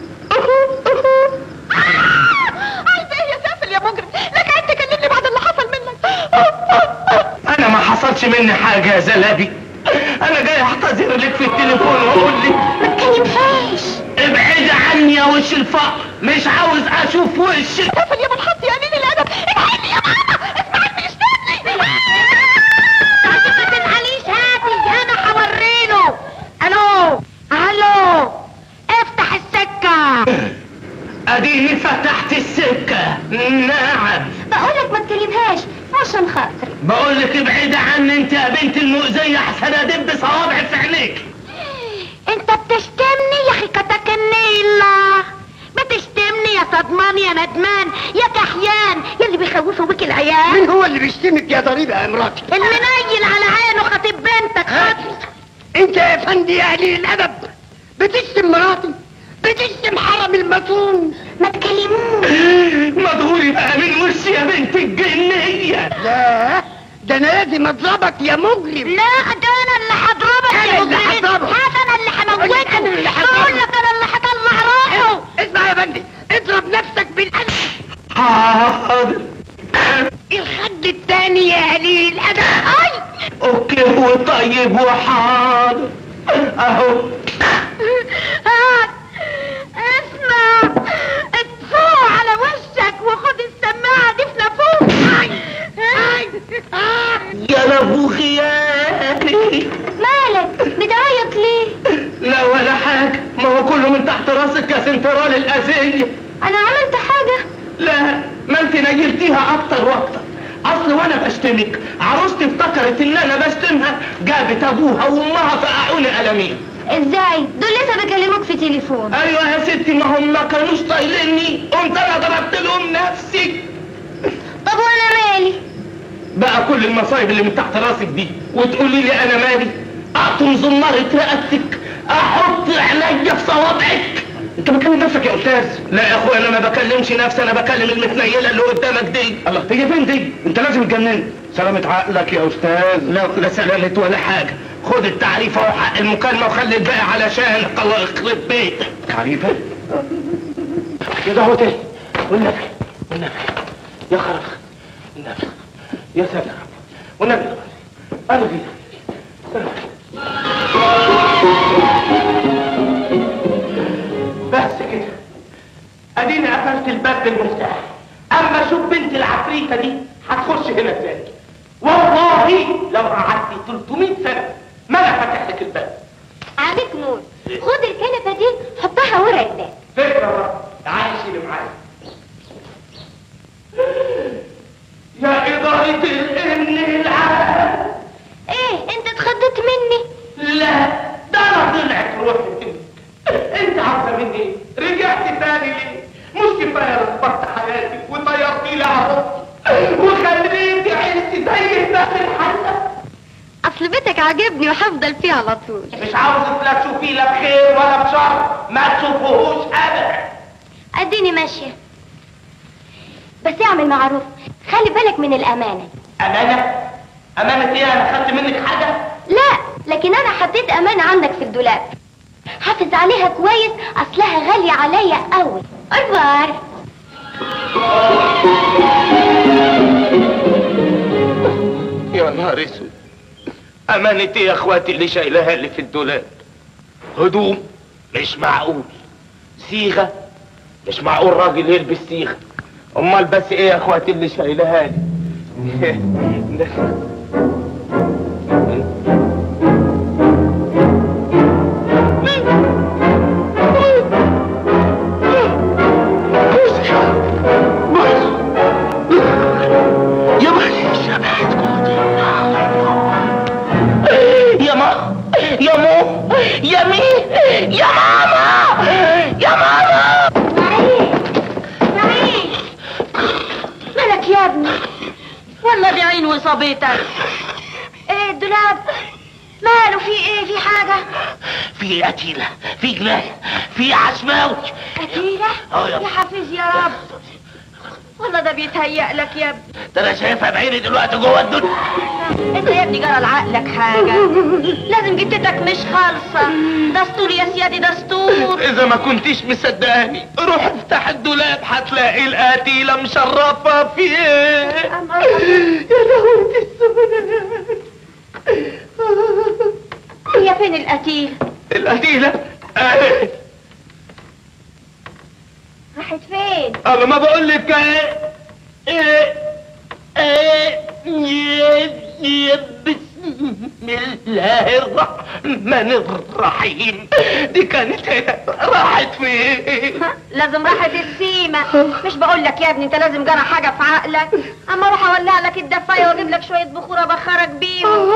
عايز ايه يا سافل يا مجرم لك عايز تكلمني بعد اللي حصل منك انا ما حصلش مني حاجه يا زلابي انا جاي اعتذر لك في التليفون واقول لك ما تكلمهاش ابعد عني يا وش الفقر مش عاوز اشوف وشك سافل يا منحط يا قليل الادب الحقني يا ماما اسمعك بيشتمني ما تزعليش هاتي انا هوريله الو الو افتح السكه اديني فتحت السكه نعم بقولك ما تكلمهاش عشان خاطري بقول لك ابعد عني انت يا بنت المؤذيه احسن ادب صوابعي في عينيك انت بتشتمني يا اخي كتك النيلة بتشتمني يا صدمان يا ندمان يا كحيان يا اللي بيخوفوا بك العيال مين هو اللي بيشتمك يا ضريبة يا مراتي المنيل على عينه خطيب بنتك خطي انت يا فندي يا قليل الادب بتشتم مراتي بتشتم حرم المسون ما تكلموش مدهوري بقى من وشي يا بنت الجنيه لا ده انا لازم اضربك يا مجرم لا ده انا اللي هضربك أنا يا اللي مجرمين هضربك. هذا انا اللي هموتك أنا اللي هضربك. بقول لك انا اللي هطلع روحه اسمع يا فندي اضرب نفسك بالقلب حاضر الخد التاني يا قليل الادب اي اوكي وطيب وحاضر اهو هات اسمع ادفوع على وشك وخد السماعة دي في نافوخ يا لابوخي يا اخي مالك بتعيط ليه لا ولا حاجه ما هو كله من تحت راسك يا سنترال الاذيه انا عملت حاجه لا ما انت نيلتيها اكتر واكتر اصل وانا بشتمك عروستي افتكرت ان انا بشتمها جابت ابوها وامها فقعوني قلمين ازاي دول لسه بكلموك في تليفون ايوه يا ستي ما هم ما كانوش طايليني قمت انا ضربت لهم نفسي طب وانا مالي بقى كل المصايب اللي من تحت راسك دي وتقولي لي انا مالي اقطم زمارة رقبتك احط عينيا في صوابعك انت بتكلم نفسك يا استاذ لا يا اخويا انا ما بكلمش نفسي انا بكلم المتنيله اللي قدامك دي الله هي فين دي انت لازم تجنن سلامة عقلك يا استاذ لا لا سلامة ولا حاجة خد التعريف اهو حق المكالمة وخلي الباقي علشانك الله يخرب بيتك تعريفة يا ده هو تاني والنبي والنبي يا خرف النبي يا ساتر والنبي انا في بس كده اديني قفلت الباب بالمفتاح اما شوف بنت العفريته دي هتخش هنا ازاي والله لو قعدت 300 سنه ما انا فاتح لك الباب عليك نور خد الكنبة دي حطها ورا الباب فكره بقى تعالي شيلي معايا يا إدارة الإن العالم ايه انت اتخضت مني لا ده أنا طلعت روحي منك أنت عارفة مني إيه؟ رجعت تاني ليه؟ مش كفاية لخبطت حياتي وطيرتي لي عروضتي وخليتي عيشتي زي الناس الحلة اصل بيتك عاجبني وهفضل فيه على طول مش عاوزك لا تشوفيه لا بخير ولا بشر ما تشوفوهوش أبدا اديني ماشية بس اعمل معروف خلي بالك من الامانة أمانة؟ أمانة إيه أنا خدت منك حاجة؟ لا لكن انا حطيت امانة عندك في الدولاب حافظ عليها كويس اصلها غالية عليا قوي اكبر يا نهار اسود امانة ايه يا اخواتي اللي شايلها لي في الدولاب هدوم مش معقول صيغة مش معقول راجل يلبس صيغة امال بس ايه يا اخواتي اللي شايلها لي يا بخيش يا بخيش يا ما يا مو يا مي يا ماما يا ماما سعيد مالك يا ابني والله دي عين وصابتك ايه الدولاب ماله في ايه في حاجة في قتيلة في جناية في عشماوي قتيلة اه يا يا حفيظ يا رب والله ده بيتهيأ لك يا ابني ده انا شايفها بعيني دلوقتي جوه الدنيا انت يا ابني جرى لعقلك حاجة لازم جدتك مش خالصة دستور يا سيادي دستور اذا ما كنتيش مصدقاني روح افتح الدولاب هتلاقي القتيلة مشرفة فيه يا لهوتي السوداء هي فين القتيل القتيلة اهي راحت فين انا ما بقول لك ايه ايه ايه يا- يا بسم الله الرحمن الرحيم دي كانت إيه؟ راحت فين لازم راحت السيمة مش بقول لك يا ابني انت لازم جرى حاجة في عقلك اما اروح اولع لك الدفاية واجيب لك شوية بخور ابخرك بيهم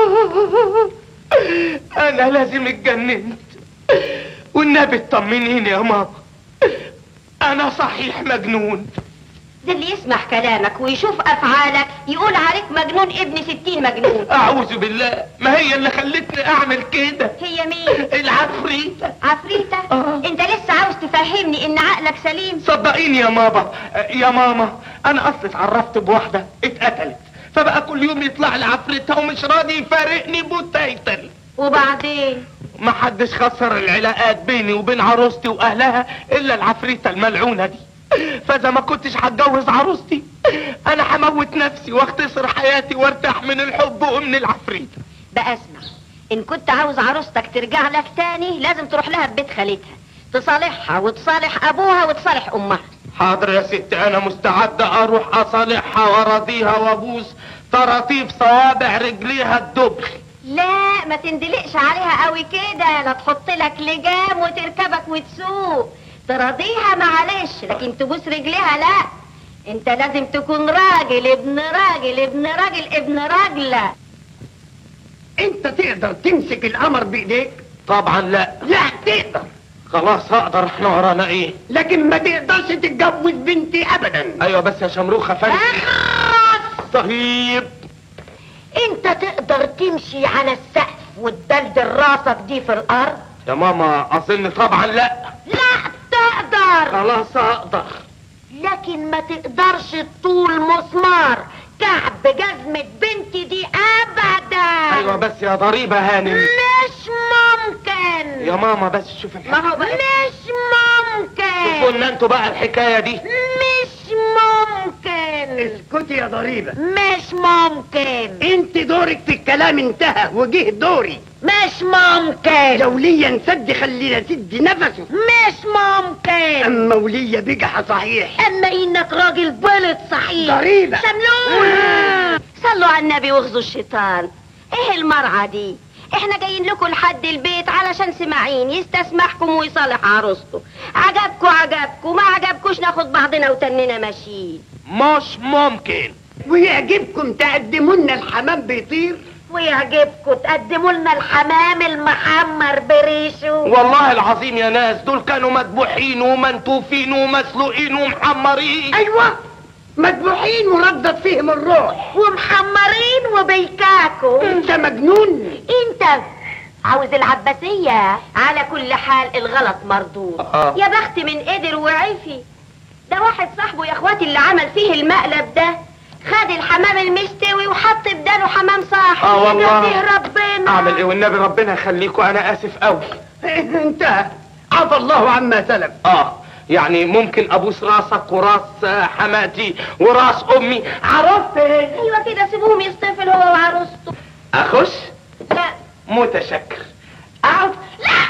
انا لازم اتجننت والنبي اطمنيني يا ماما انا صحيح مجنون ده اللي يسمع كلامك ويشوف افعالك يقول عليك مجنون ابن ستين مجنون اعوذ بالله ما هي اللي خلتني اعمل كده هي مين العفريتة عفريتة انت لسه عاوز تفهمني ان عقلك سليم صدقيني يا ماما يا ماما انا اصلي اتعرفت بواحده اتقتلت فبقى كل يوم يطلع لي عفريتها ومش راضي يفارقني بوتيتل وبعدين ما حدش خسر العلاقات بيني وبين عروستي واهلها الا العفريته الملعونه دي فاذا ما كنتش هتجوز عروستي انا هموت نفسي واختصر حياتي وارتاح من الحب ومن العفريته بقى اسمع ان كنت عاوز عروستك ترجع لك تاني لازم تروح لها ببيت خالتها تصالحها وتصالح ابوها وتصالح امها حاضر يا ستي انا مستعد اروح اصالحها وارضيها وابوس طراطيف صوابع رجليها الدبل لا ما تندلقش عليها قوي كده لا تحط لك لجام وتركبك وتسوق تراضيها معلش لكن تبوس رجليها لا انت لازم تكون راجل ابن راجل ابن راجل ابن راجلة انت تقدر تمسك القمر بايديك طبعا لا لا تقدر خلاص هقدر احنا ورانا ايه لكن ما تقدرش تتجوز بنتي ابدا ايوه بس يا شمروخه فندم طيب انت تقدر تمشي على السقف وتدلدل راسك دي في الارض يا ماما اظن طبعا لا لا تقدر خلاص اقدر لكن ما تقدرش تطول مسمار كعب جزمة بنتي دي ابدا ايوه بس يا ضريبة هانم مش ممكن يا ماما بس شوف الحاجة ما هو مش ممكن قلنا انتوا بقى الحكاية دي مش ممكن اسكتي يا ضريبة مش ممكن انت دورك في الكلام انتهى وجه دوري مش ممكن لو ليا نسد خلينا سد نفسه مش ممكن اما وليا بجح صحيح اما انك راجل بلد صحيح ضريبة. شملون صلوا على النبي واخذوا الشيطان ايه المرعى دي احنا جايين لكم لحد البيت علشان سماعين يستسمحكم ويصالح عروسته عجبكم عجبكم ما عجبكوش ناخد بعضنا وتننا ماشيين مش ممكن ويعجبكم تقدموا لنا الحمام بيطير ويعجبكم تقدموا لنا الحمام المحمر بريشه والله العظيم يا ناس دول كانوا مذبوحين ومنتوفين ومسلوقين ومحمرين ايوه مذبوحين وردت فيهم الروح ومحمرين وبيكاكوا انت مجنون انت عاوز العباسية على كل حال الغلط مردود آه. يا بخت من قدر وعفي ده واحد صاحبه يا اخواتي اللي عمل فيه المقلب ده خد الحمام المستوي وحط بداله حمام صاحي آه والله. يجازيه ربنا اعمل ايه والنبي ربنا يخليكوا انا اسف قوي انتهى عفى الله عما سلف اه يعني ممكن ابوس راسك وراس آه، حماتي وراس امي عرفت ايوه كده سيبوهم يصطفل هو وعروسته اخش لا متشكر اقعد لا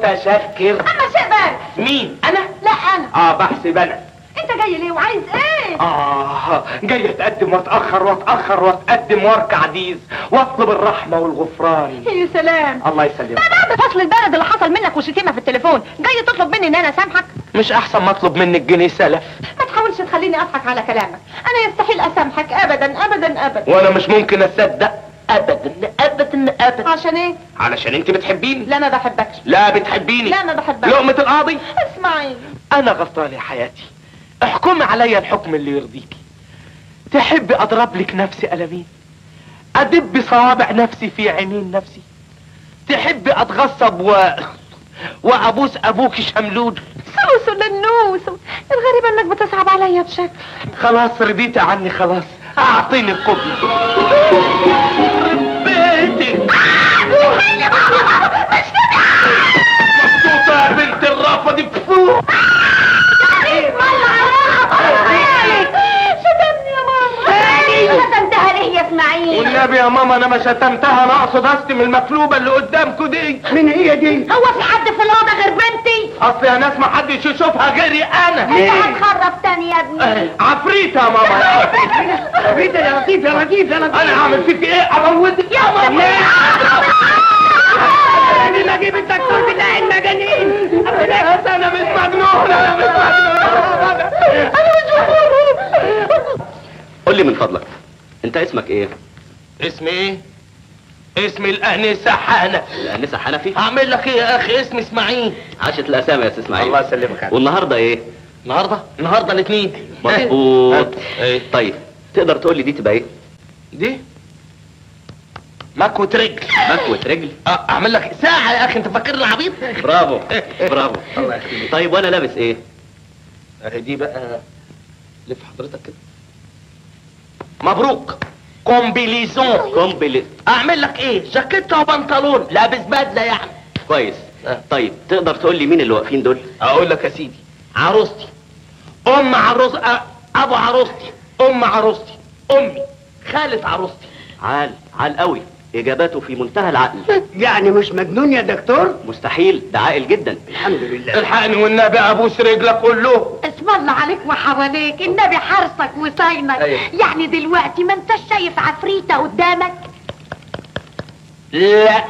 متشكر اما شقبان مين انا لا انا اه بحسب انا انت جاي ليه وعايز ايه آه جاي أتقدم وأتأخر وأتأخر وأتقدم وأركع ديز وأطلب الرحمة والغفران يا سلام الله يسلمك بعد فصل البلد اللي حصل منك وشتيمه في التليفون جاي تطلب مني ان انا اسامحك مش أحسن ما أطلب منك جنيه سلف ما تحاولش تخليني اضحك على كلامك انا يستحيل اسامحك ابدا ابدا ابدا وأنا مش ممكن أصدق أبدا أبدا أبدا عشان ايه علشان أنت بتحبيني لا ما بحبكش لا بتحبيني لا ما بحبكش لقمة القاضي اسمعي أنا غلطان يا حياتي احكمي عليا الحكم اللي يرضيكي تحبي أضرب لك نفسي ألمين أدب صوابع نفسي في عينين نفسي تحبي أتغصب و... وأبوس أبوك شملود سوسو للنوسو الغريبة انك بتصعب عليا بشكل خلاص رضيتي عني خلاص أعطيني القبل بيتك مبسوطة يا بنت الرافة دي فوق شتمني يا ماما شتمتها ليه يا اسماعيل والنبي يا ماما انا ما شتمتها انا اقصد اشتم المقلوبه اللي قدامكم دي من هي دي هو في حد في الاوضه غير بنتي اصل يا ناس ما حدش يشوفها غيري انا انت هتخرب تاني يا ابني عفريت يا ماما يا عفريت عفريت يا لطيف يا لطيف يا لطيف انا هعمل فيك ايه اموتك يا ماما انا ما اجيب الدكتور بتاع المجانين بس انا مش مجنون انا مش مجنون انا مش مجنون قول لي من فضلك انت اسمك ايه اسمي ايه اسمي الانسه حنفي الانسه حنفي هعمل لك ايه يا اخي اسمي اسماعيل عاشت الاسامي يا استاذ اسماعيل الله يسلمك والنهارده ايه النهارده النهارده الاثنين مظبوط ايه طيب تقدر تقول لي دي تبقى ايه دي مكوة رجل مكوة رجل أه، اعمل لك ساعة يا اخي انت فاكرني عبيط برافو برافو الله يخليك طيب وانا لابس ايه اهي دي بقى لف حضرتك كده مبروك كومبيليزون كومبلي اعمل لك ايه جاكيتة وبنطلون لابس بدلة يعني كويس آه. طيب تقدر تقول لي مين اللي واقفين دول اقول لك يا سيدي عروستي ام عروس أ- ابو عروستي ام عروستي امي خالة عروستي عال عال قوي اجاباته في منتهى العقل يعني مش مجنون يا دكتور مستحيل ده عاقل جدا الحمد لله الحقني والنبي ابوس رجلك قول له اسم الله عليك وحواليك النبي حرصك وصينك أيوة. يعني دلوقتي ما انتش شايف عفريتة قدامك لا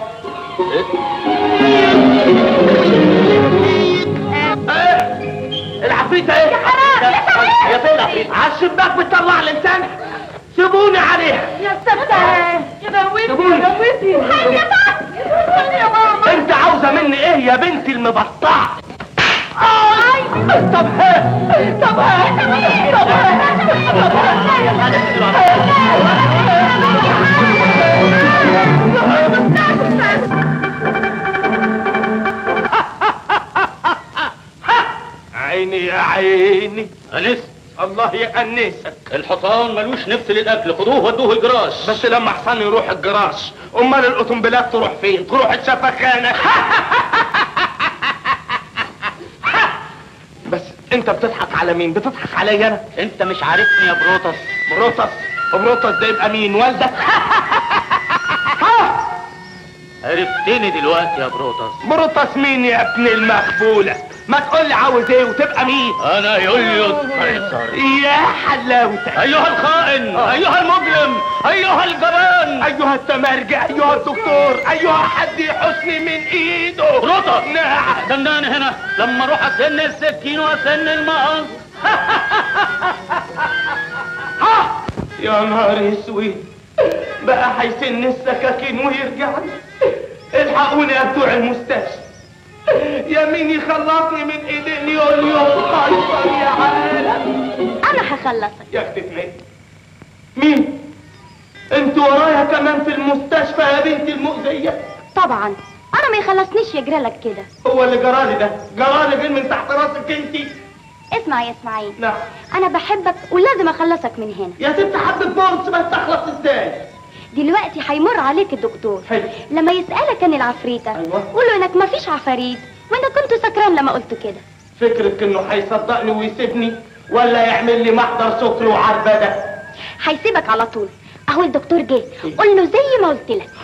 العفريتة ايه؟ يا حرام يا فين العفريتة؟ على الشباك بتطلع لسانها سيبوني عليها يا ستة يا دويتي يا دويتي يا ماما انت عاوزة مني ايه يا بنتي المبطعة؟ طب ها طب ها طب عيني يا عيني انس الله يأنسك الحصان ملوش نفس للاكل خدوه ودوه الجراش بس لما حصان يروح الجراش امال القطنبلات تروح فين تروح الشفخانة بس انت بتضحك على مين بتضحك عليا انا انت مش عارفني يا بروتس بروتس بروتس ده يبقى مين والدك عرفتني دلوقتي يا بروتس بروتس مين يا ابن المخبولة ما تقول لي عاوز ايه وتبقى مين انا يوليوس قيصر يا حلاوتك ايها الخائن ايها المجرم ايها الجبان ايها التمرجع ايها الدكتور ايها حد يحسني من ايده بروتس نعم استناني هنا لما اروح اسن السكين واسن المقص ها يا نهار اسود بقى هيسن السكاكين ويرجع لي الحقوني يا بتوع المستشفى يا مين يخلصني من ايدين يوليوس قيصر يا عالم انا هخلصك يا اختي مين انت ورايا كمان في المستشفى يا بنتي المؤذية طبعا انا ما يخلصنيش يجرالك كده هو اللي جرالي ده جرالي غير من تحت راسك انتي اسمع يا اسماعيل نعم انا بحبك ولازم اخلصك من هنا يا ست حبة بورس بس تخلص ازاي دلوقتي هيمر عليك الدكتور حلو. لما يسألك عن العفريتة أيوة. قول له انك مفيش عفاريت وانت كنت سكران لما قلت كده فكرك انه هيصدقني ويسيبني ولا يعمل لي محضر سكر وعربدة هيسيبك على طول اهو الدكتور جه قول له زي ما قلت لك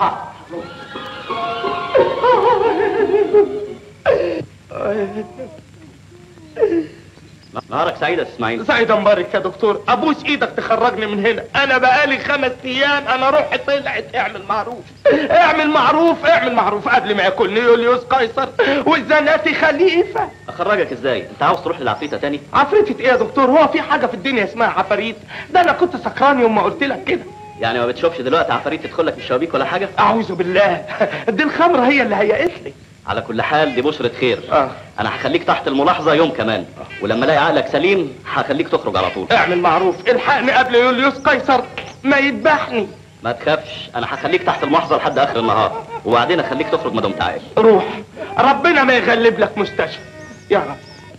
نهارك سعيد يا اسماعيل سعيد مبارك يا دكتور ابوس ايدك تخرجني من هنا انا بقالي خمس ايام انا روحي طلعت اعمل معروف اعمل معروف اعمل معروف قبل ما ياكلني يوليوس قيصر والزناتي خليفه اخرجك ازاي انت عاوز تروح للعفريته تاني عفريتة ايه يا دكتور هو في حاجه في الدنيا اسمها عفاريت ده انا كنت سكران يوم ما قلت لك كده يعني ما بتشوفش دلوقتي عفاريت تدخل لك من الشبابيك ولا حاجه اعوذ بالله دي الخمره هي اللي هيئت لي على كل حال دي بشرة خير اه انا هخليك تحت الملاحظة يوم كمان ولما الاقي عقلك سليم هخليك تخرج على طول اعمل معروف الحقني قبل يوليوس قيصر ما يذبحني ما تخافش انا هخليك تحت الملاحظة لحد اخر النهار وبعدين اخليك تخرج ما دمت عايش روح ربنا ما يغلب لك مستشفى يا رب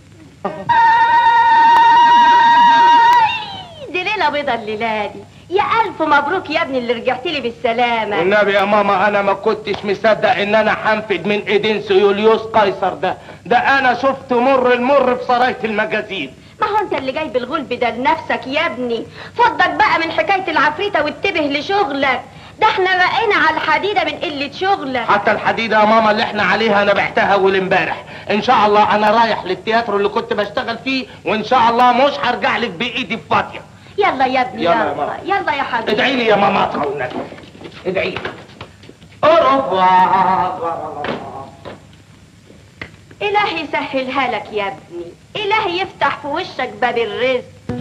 دي ليلة بيضة الليلة دي يا ألف مبروك يا ابني اللي رجعت لي بالسلامة والنبي يا ماما انا ما كنتش مصدق ان انا هنفد من ايدين يوليوس قيصر ده ده انا شفت مر المر في سراية المجازين ما هو انت اللي جايب الغلب ده لنفسك يا ابني فضك بقى من حكاية العفريتة واتبه لشغلك ده احنا بقينا على الحديدة من قلة شغلك حتى الحديدة يا ماما اللي احنا عليها انا بعتها اول امبارح ان شاء الله انا رايح للتياترو اللي كنت بشتغل فيه وان شاء الله مش هرجع لك بايدي فاضية يلا يا ابني يلا يلا يا ماما. يلا يا حبيبي ادعي لي يا ماما والنبي ادعي لي اوروبا إلهي يسهلها لك يا ابني إلهي يفتح في وشك باب الرزق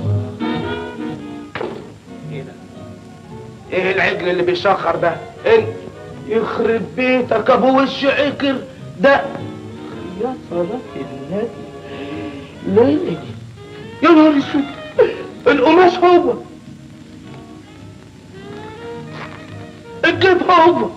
ايه العجل اللي بيشخر ده انت يخرب بيتك ابو وش عكر ده يا صلاة النبي ليه يا نهار اسود القماش هو الجيب هو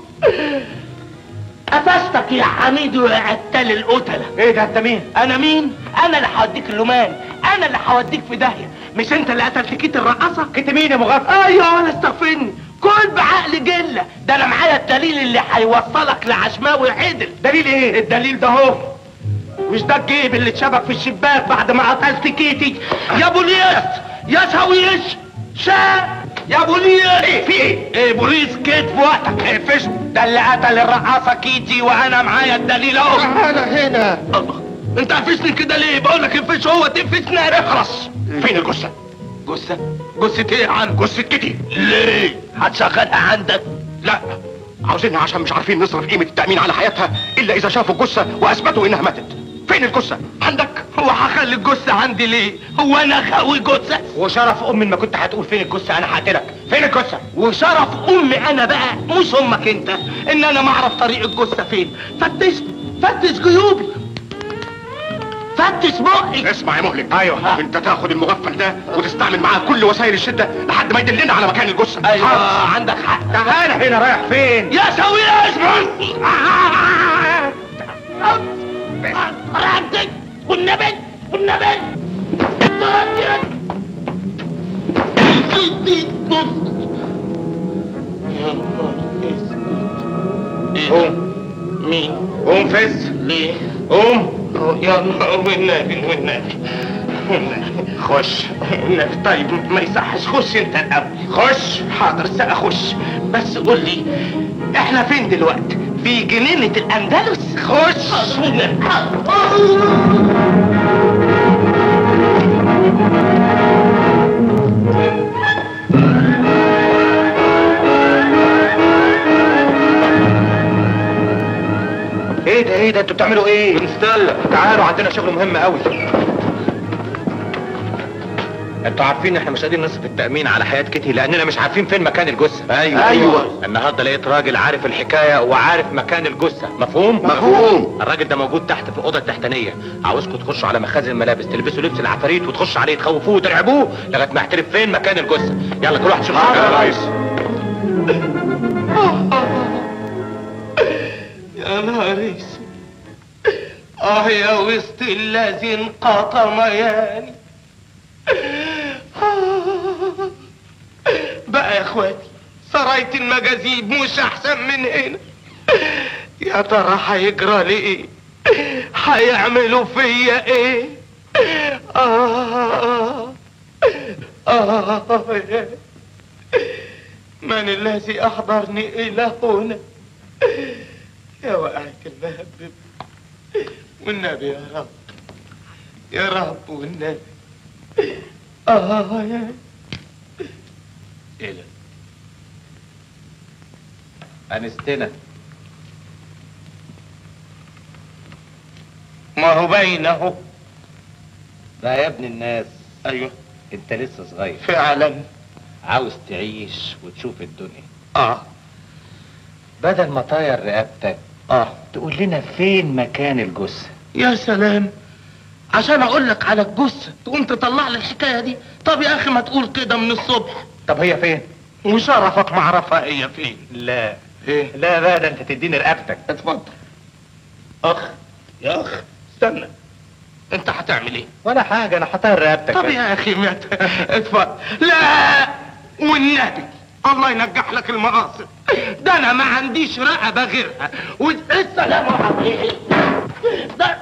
قفشتك يا حميد يا قتال القتلة ايه ده انت مين؟ انا مين؟ انا اللي هوديك اللومان انا اللي هوديك في داهية مش انت اللي قتلت كيت الرقاصة؟ كنت مين يا مغفل؟ ايوه انا استغفرني كل بعقل جلة ده انا معايا الدليل اللي هيوصلك لعشماوي عدل دليل ايه؟ الدليل ده اهو مش ده الجيب اللي اتشبك في الشباك بعد ما قتلت كيتي يا بوليس يا شاويش شا يا بوليس ايه في ايه؟ ايه بوليس كتف وقتك اقفش ده اللي قتل الرقاصة كيتي وانا معايا الدليل اهو انا هنا الله انت قفشني كده ليه؟ بقول لك اقفش هو تقفشني اخرس فين الجثه جثة جثة ايه يا عم؟ جثة كيتي ليه؟ هتشغلها عندك؟ لا عاوزينها عشان مش عارفين نصرف قيمه التامين على حياتها الا اذا شافوا الجثه واثبتوا انها ماتت فين الجثه عندك هو هخلي الجثة عندي ليه؟ هو انا خاوي جثة؟ وشرف امي ما كنت هتقول فين الجثه انا هقتلك فين الجثه وشرف امي انا بقى مش امك انت ان انا ما اعرف طريق الجثه فين فتش فتش جيوبي فتش بقي اسمع يا مهلك ايوه انت تاخد المغفل ده وتستعمل معاه كل وسائل الشده لحد ما يدلنا على مكان الجثه ايوه حاضر. عندك حق تعال هنا رايح فين يا سوي اسمع ردك والنبي والنبي قوم فز ليه قوم يلا والنبي والنبي والنبي خش النبي طيب ما يصحش خش انت الاول خش حاضر سأخش بس قول لي احنا فين دلوقتي في جنينة الاندلس خش ايه ده ايه ده انتوا بتعملوا ايه بنستنى تعالوا عندنا شغل مهم قوي انتوا عارفين احنا مش قادرين نصرف التأمين على حياة كيتي لاننا مش عارفين فين مكان الجثة ايوه أيوة. النهارده لقيت راجل عارف الحكاية وعارف مكان الجثة مفهوم مفهوم. الراجل ده موجود تحت في الأوضة التحتانية عاوزكم تخشوا على مخازن الملابس تلبسوا لبس العفاريت وتخشوا عليه تخوفوه وترعبوه لغاية ما يعترف فين مكان الجثة يلا كل واحد شوف حاجة يا ريس يا نهار اسود اه يا وسط الذين قطمياني آه. بقى يا اخواتي سراية المجاذيب مش احسن من هنا يا ترى هيجرى لي ايه هيعملوا فيا ايه آه آه آه من الذي أحضرني إلى هنا يا وقعة المهبب والنبي يا رب يا رب والنبي آه يا ايه ده انستنا ما هو باين اهو ده يا ابن الناس ايوه انت لسه صغير فعلا عاوز تعيش وتشوف الدنيا اه بدل ما طاير رقبتك اه تقول لنا فين مكان الجثة يا سلام عشان اقول لك على الجثه تقوم تطلع لي الحكايه دي طب يا اخي ما تقول كده من الصبح طب هي فين وشرفك معرفها هي فين لا ايه لا بقى ده انت تديني رقبتك اتفضل اخ يا اخ استنى انت هتعمل ايه ولا حاجة انا هطير رقبتك طب يا اخي مات اتفضل لا والنبي الله ينجح لك المقاصد ده انا ما عنديش رقبه غيرها والسلام عليكم ده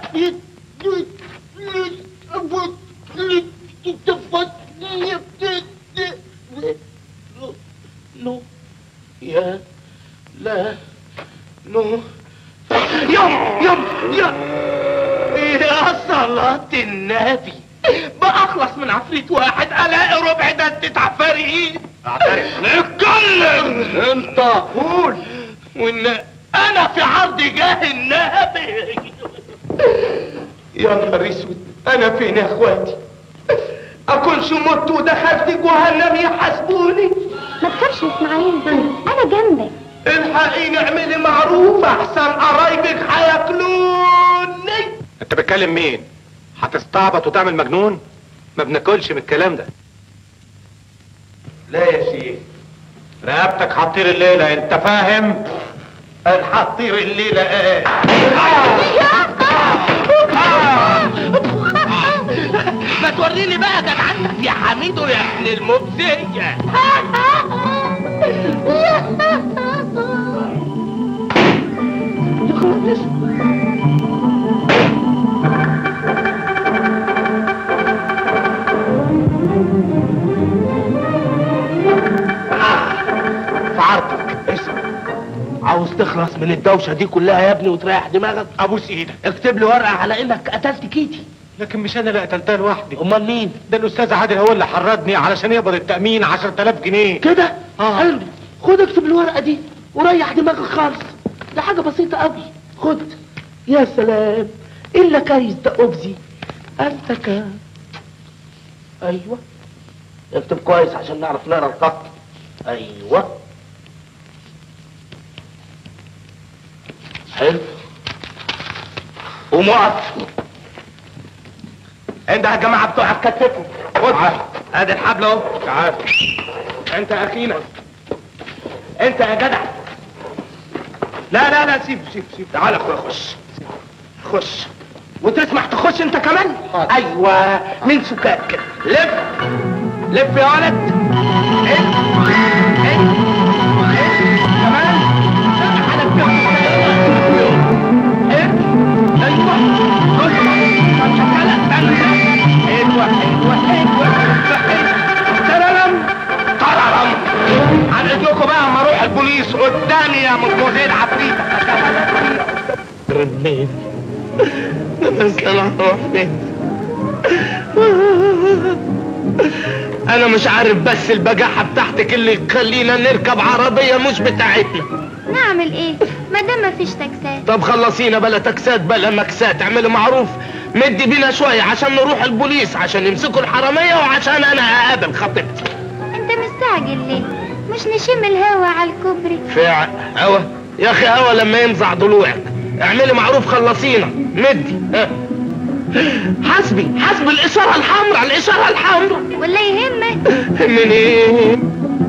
نو يا لا نو يم يم يم يا صلاة النبي بأخلص من عفريت واحد ألاقي ربع دستة عفاريت اعترف اتكلم انت قول وان انا في عرض جاه النبي يا نهار اسود انا فين يا اخواتي اكونش مت ودخلت جهنم يحاسبوني ما تخافش يا اسماعيل انا جنبك الحقيني اعملي معروف احسن قرايبك هياكلوني انت بتكلم مين هتستعبط وتعمل مجنون ما بناكلش من الكلام ده لا يا شيخ رقبتك هتطير الليلة انت فاهم الحطير الليلة ايه ما توريني بقى جدعنتك يا حميدو يا ابن المبزية في عرضك اسمع عاوز تخلص من الدوشة دي كلها يا ابني وتريح دماغك ابوس ايدك اكتب لي ورقة على انك قتلت كيتي لكن مش انا اللي قتلتها لوحدي امال مين ده الاستاذ عادل هو اللي حرضني علشان يقبض التأمين 10000 جنيه كده آه. حلو خد اكتب الورقة دي وريح دماغك خالص ده حاجة بسيطة قوي خد يا سلام الا كايس ده ابزي انت ك ايوه اكتب كويس عشان نعرف نقرا الخط ايوه حلو قوم اقف انت يا جماعه بتوعك كتفوا خد ادي الحبل اهو تعال انت يا اخينا انت يا جدع لا لا لا سيب سيب سيب تعال يا اخويا خش خش وتسمح تخش انت كمان ايوه من سكات كده لف لف يا ولد انت انت انت كمان على الجنب. انت انا مش عارف بس البجاحة بتاعتك اللي تخلينا نركب عربية مش بتاعتنا نعمل ايه ما دام مفيش تاكسات طب خلصينا بلا تكسات بلا مكسات اعملي معروف مدي بينا شوية عشان نروح البوليس عشان يمسكوا الحرامية وعشان انا اقابل خطيبتي انت مستعجل ليه مش نشم الهوا على الكوبري فع هوا يا اخي هوا لما ينزع ضلوعك اعملي معروف خلصينا مدي ها. حسبي حسبي الاشارة الحمراء الاشارة الحمراء ولا يهمك من ايه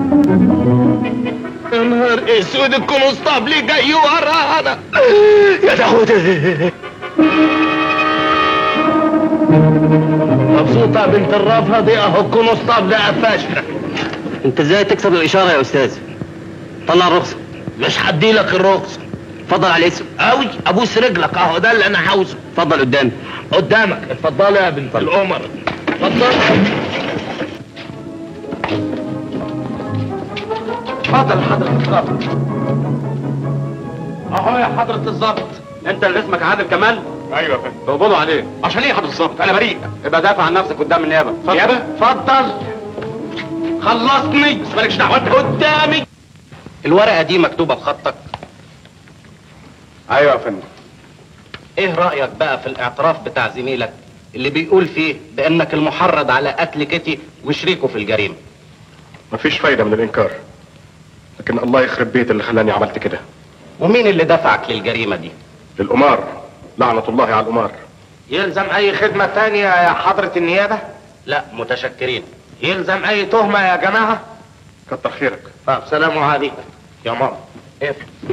يا نهار اسود الكونستابل جاي ورانا يا داود مبسوطة يا بنت الرافة دي اهو الكونستابل قفشنا انت ازاي تكسب الاشاره يا استاذ طلع الرخصه مش هديلك الرخصة اتفضل على الاسم قوي ابوس رجلك اهو ده اللي انا عاوزه اتفضل قدامي قدامك اتفضلي يا بنت القمر اتفضل اتفضل حضرة الظابط اهو يا حضرة الظابط انت اللي اسمك عادل كمال ايوه يا فندم تقبضوا عليه عشان ايه يا حضرة الظابط انا بريء يبقى دافع عن نفسك قدام النيابه نيابة؟ اتفضل خلصني بس مالكش دعوه انت قدامي الورقه دي مكتوبه بخطك ايوه يا فندم ايه رايك بقى في الاعتراف بتاع زميلك اللي بيقول فيه بانك المحرض على قتل كيتي وشريكه في الجريمه مفيش فايده من الانكار لكن الله يخرب بيت اللي خلاني عملت كده ومين اللي دفعك للجريمه دي القمار لعنه الله على القمار يلزم اي خدمة تانية يا حضرة النيابة لا متشكرين يلزم اي تهمة يا جماعة كتر خيرك طب سلام عليكم يا ماما ايه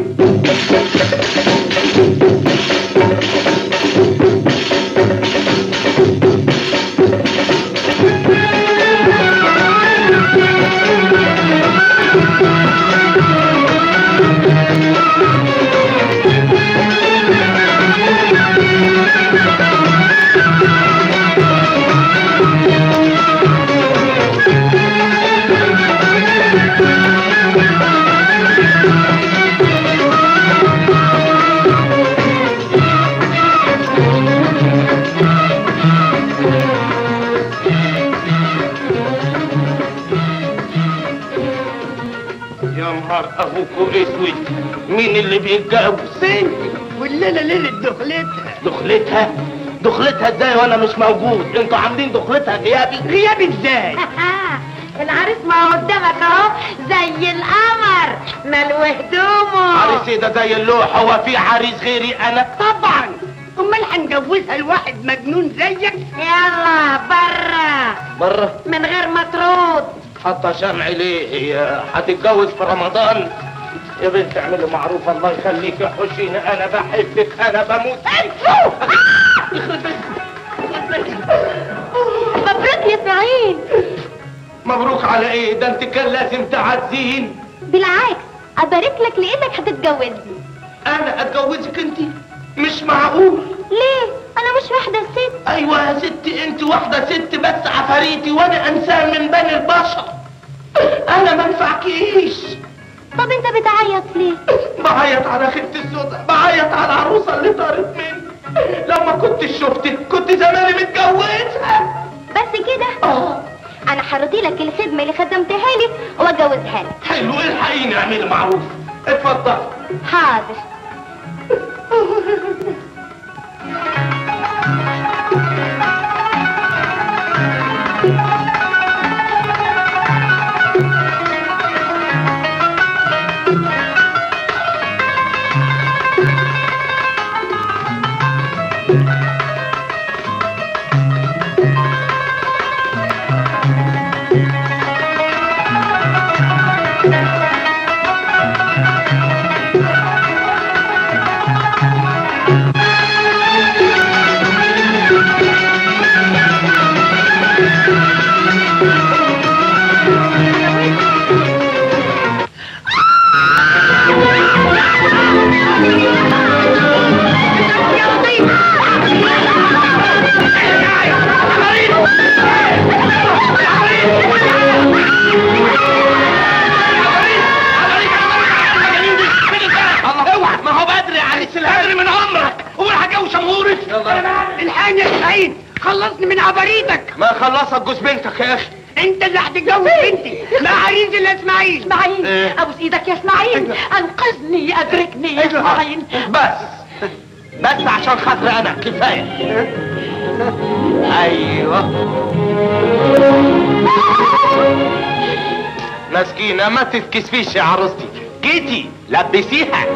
يا نهار ابوكوا اسود مين اللي بيتجوز والليله ليله دخلتها دخلتها دخلتها ازاي وانا مش موجود انتوا عاملين دخلتها غيابي غياب ازاي العريس ما هو قدامك اهو زي القمر ملو هدومه عريسي ده زي اللوح هو في عريس غيري انا طبعا امال هنجوزها لواحد مجنون زيك يلا برا بره من غير ما ترد حاطه شمع ليه هي هتتجوز في رمضان يا بنت اعملي معروف الله يخليك يا حسين انا بحبك انا بموت فيك مبروك يا سعيد مبروك على ايه ده انت كان لازم تعزين بالعكس ابارك لك لانك هتتجوزني انا اتجوزك انت مش معقول ليه انا مش واحده ست ايوه يا ستي انت واحده ست بس عفاريتي وانا انسان من بني البشر انا ما انفعكيش طب انت بتعيط ليه بعيط على خيبتي السوداء بعيط على العروسه اللي طارت مني لو ما كنتش شفتك كنت زماني متجوزها بس كده اه انا هرضي لك الخدمه اللي خدمتها لي واجوزها لك حلو الحقيني اعملي معروف اتفضل حاضر Thank تخلصني من عباريتك ما خلصك جوز بنتك يا اخي انت اللي هتتجوز بنتي ما عريس الا اسماعيل اسماعيل إيه؟ ابوس ايدك يا اسماعيل انقذني ادركني يا اسماعيل بس بس عشان خاطري انا كفايه ايوه مسكينة ما تتكسفيش يا عروستي جيتي لبسيها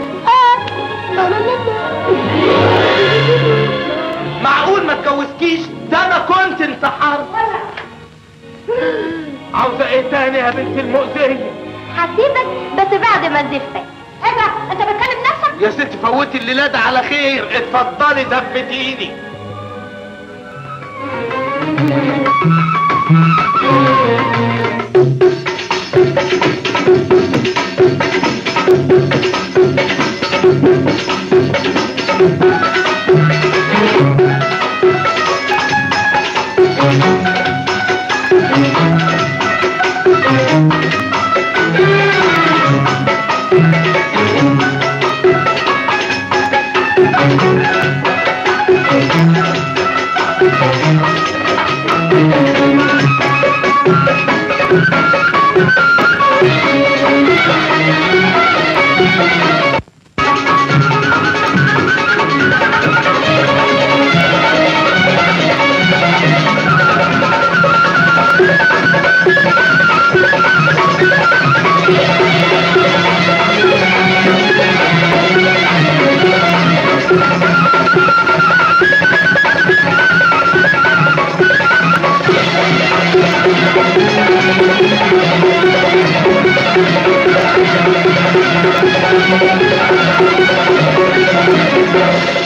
معقول ما اتجوزكيش ده انا كنت انتحرت عاوزة ايه تاني يا بنت المؤذية هسيبك بس بعد ما زفتك ايه ده انت بتكلم نفسك يا ست فوتي الليلة ده على خير اتفضلي دفتيني Thank you.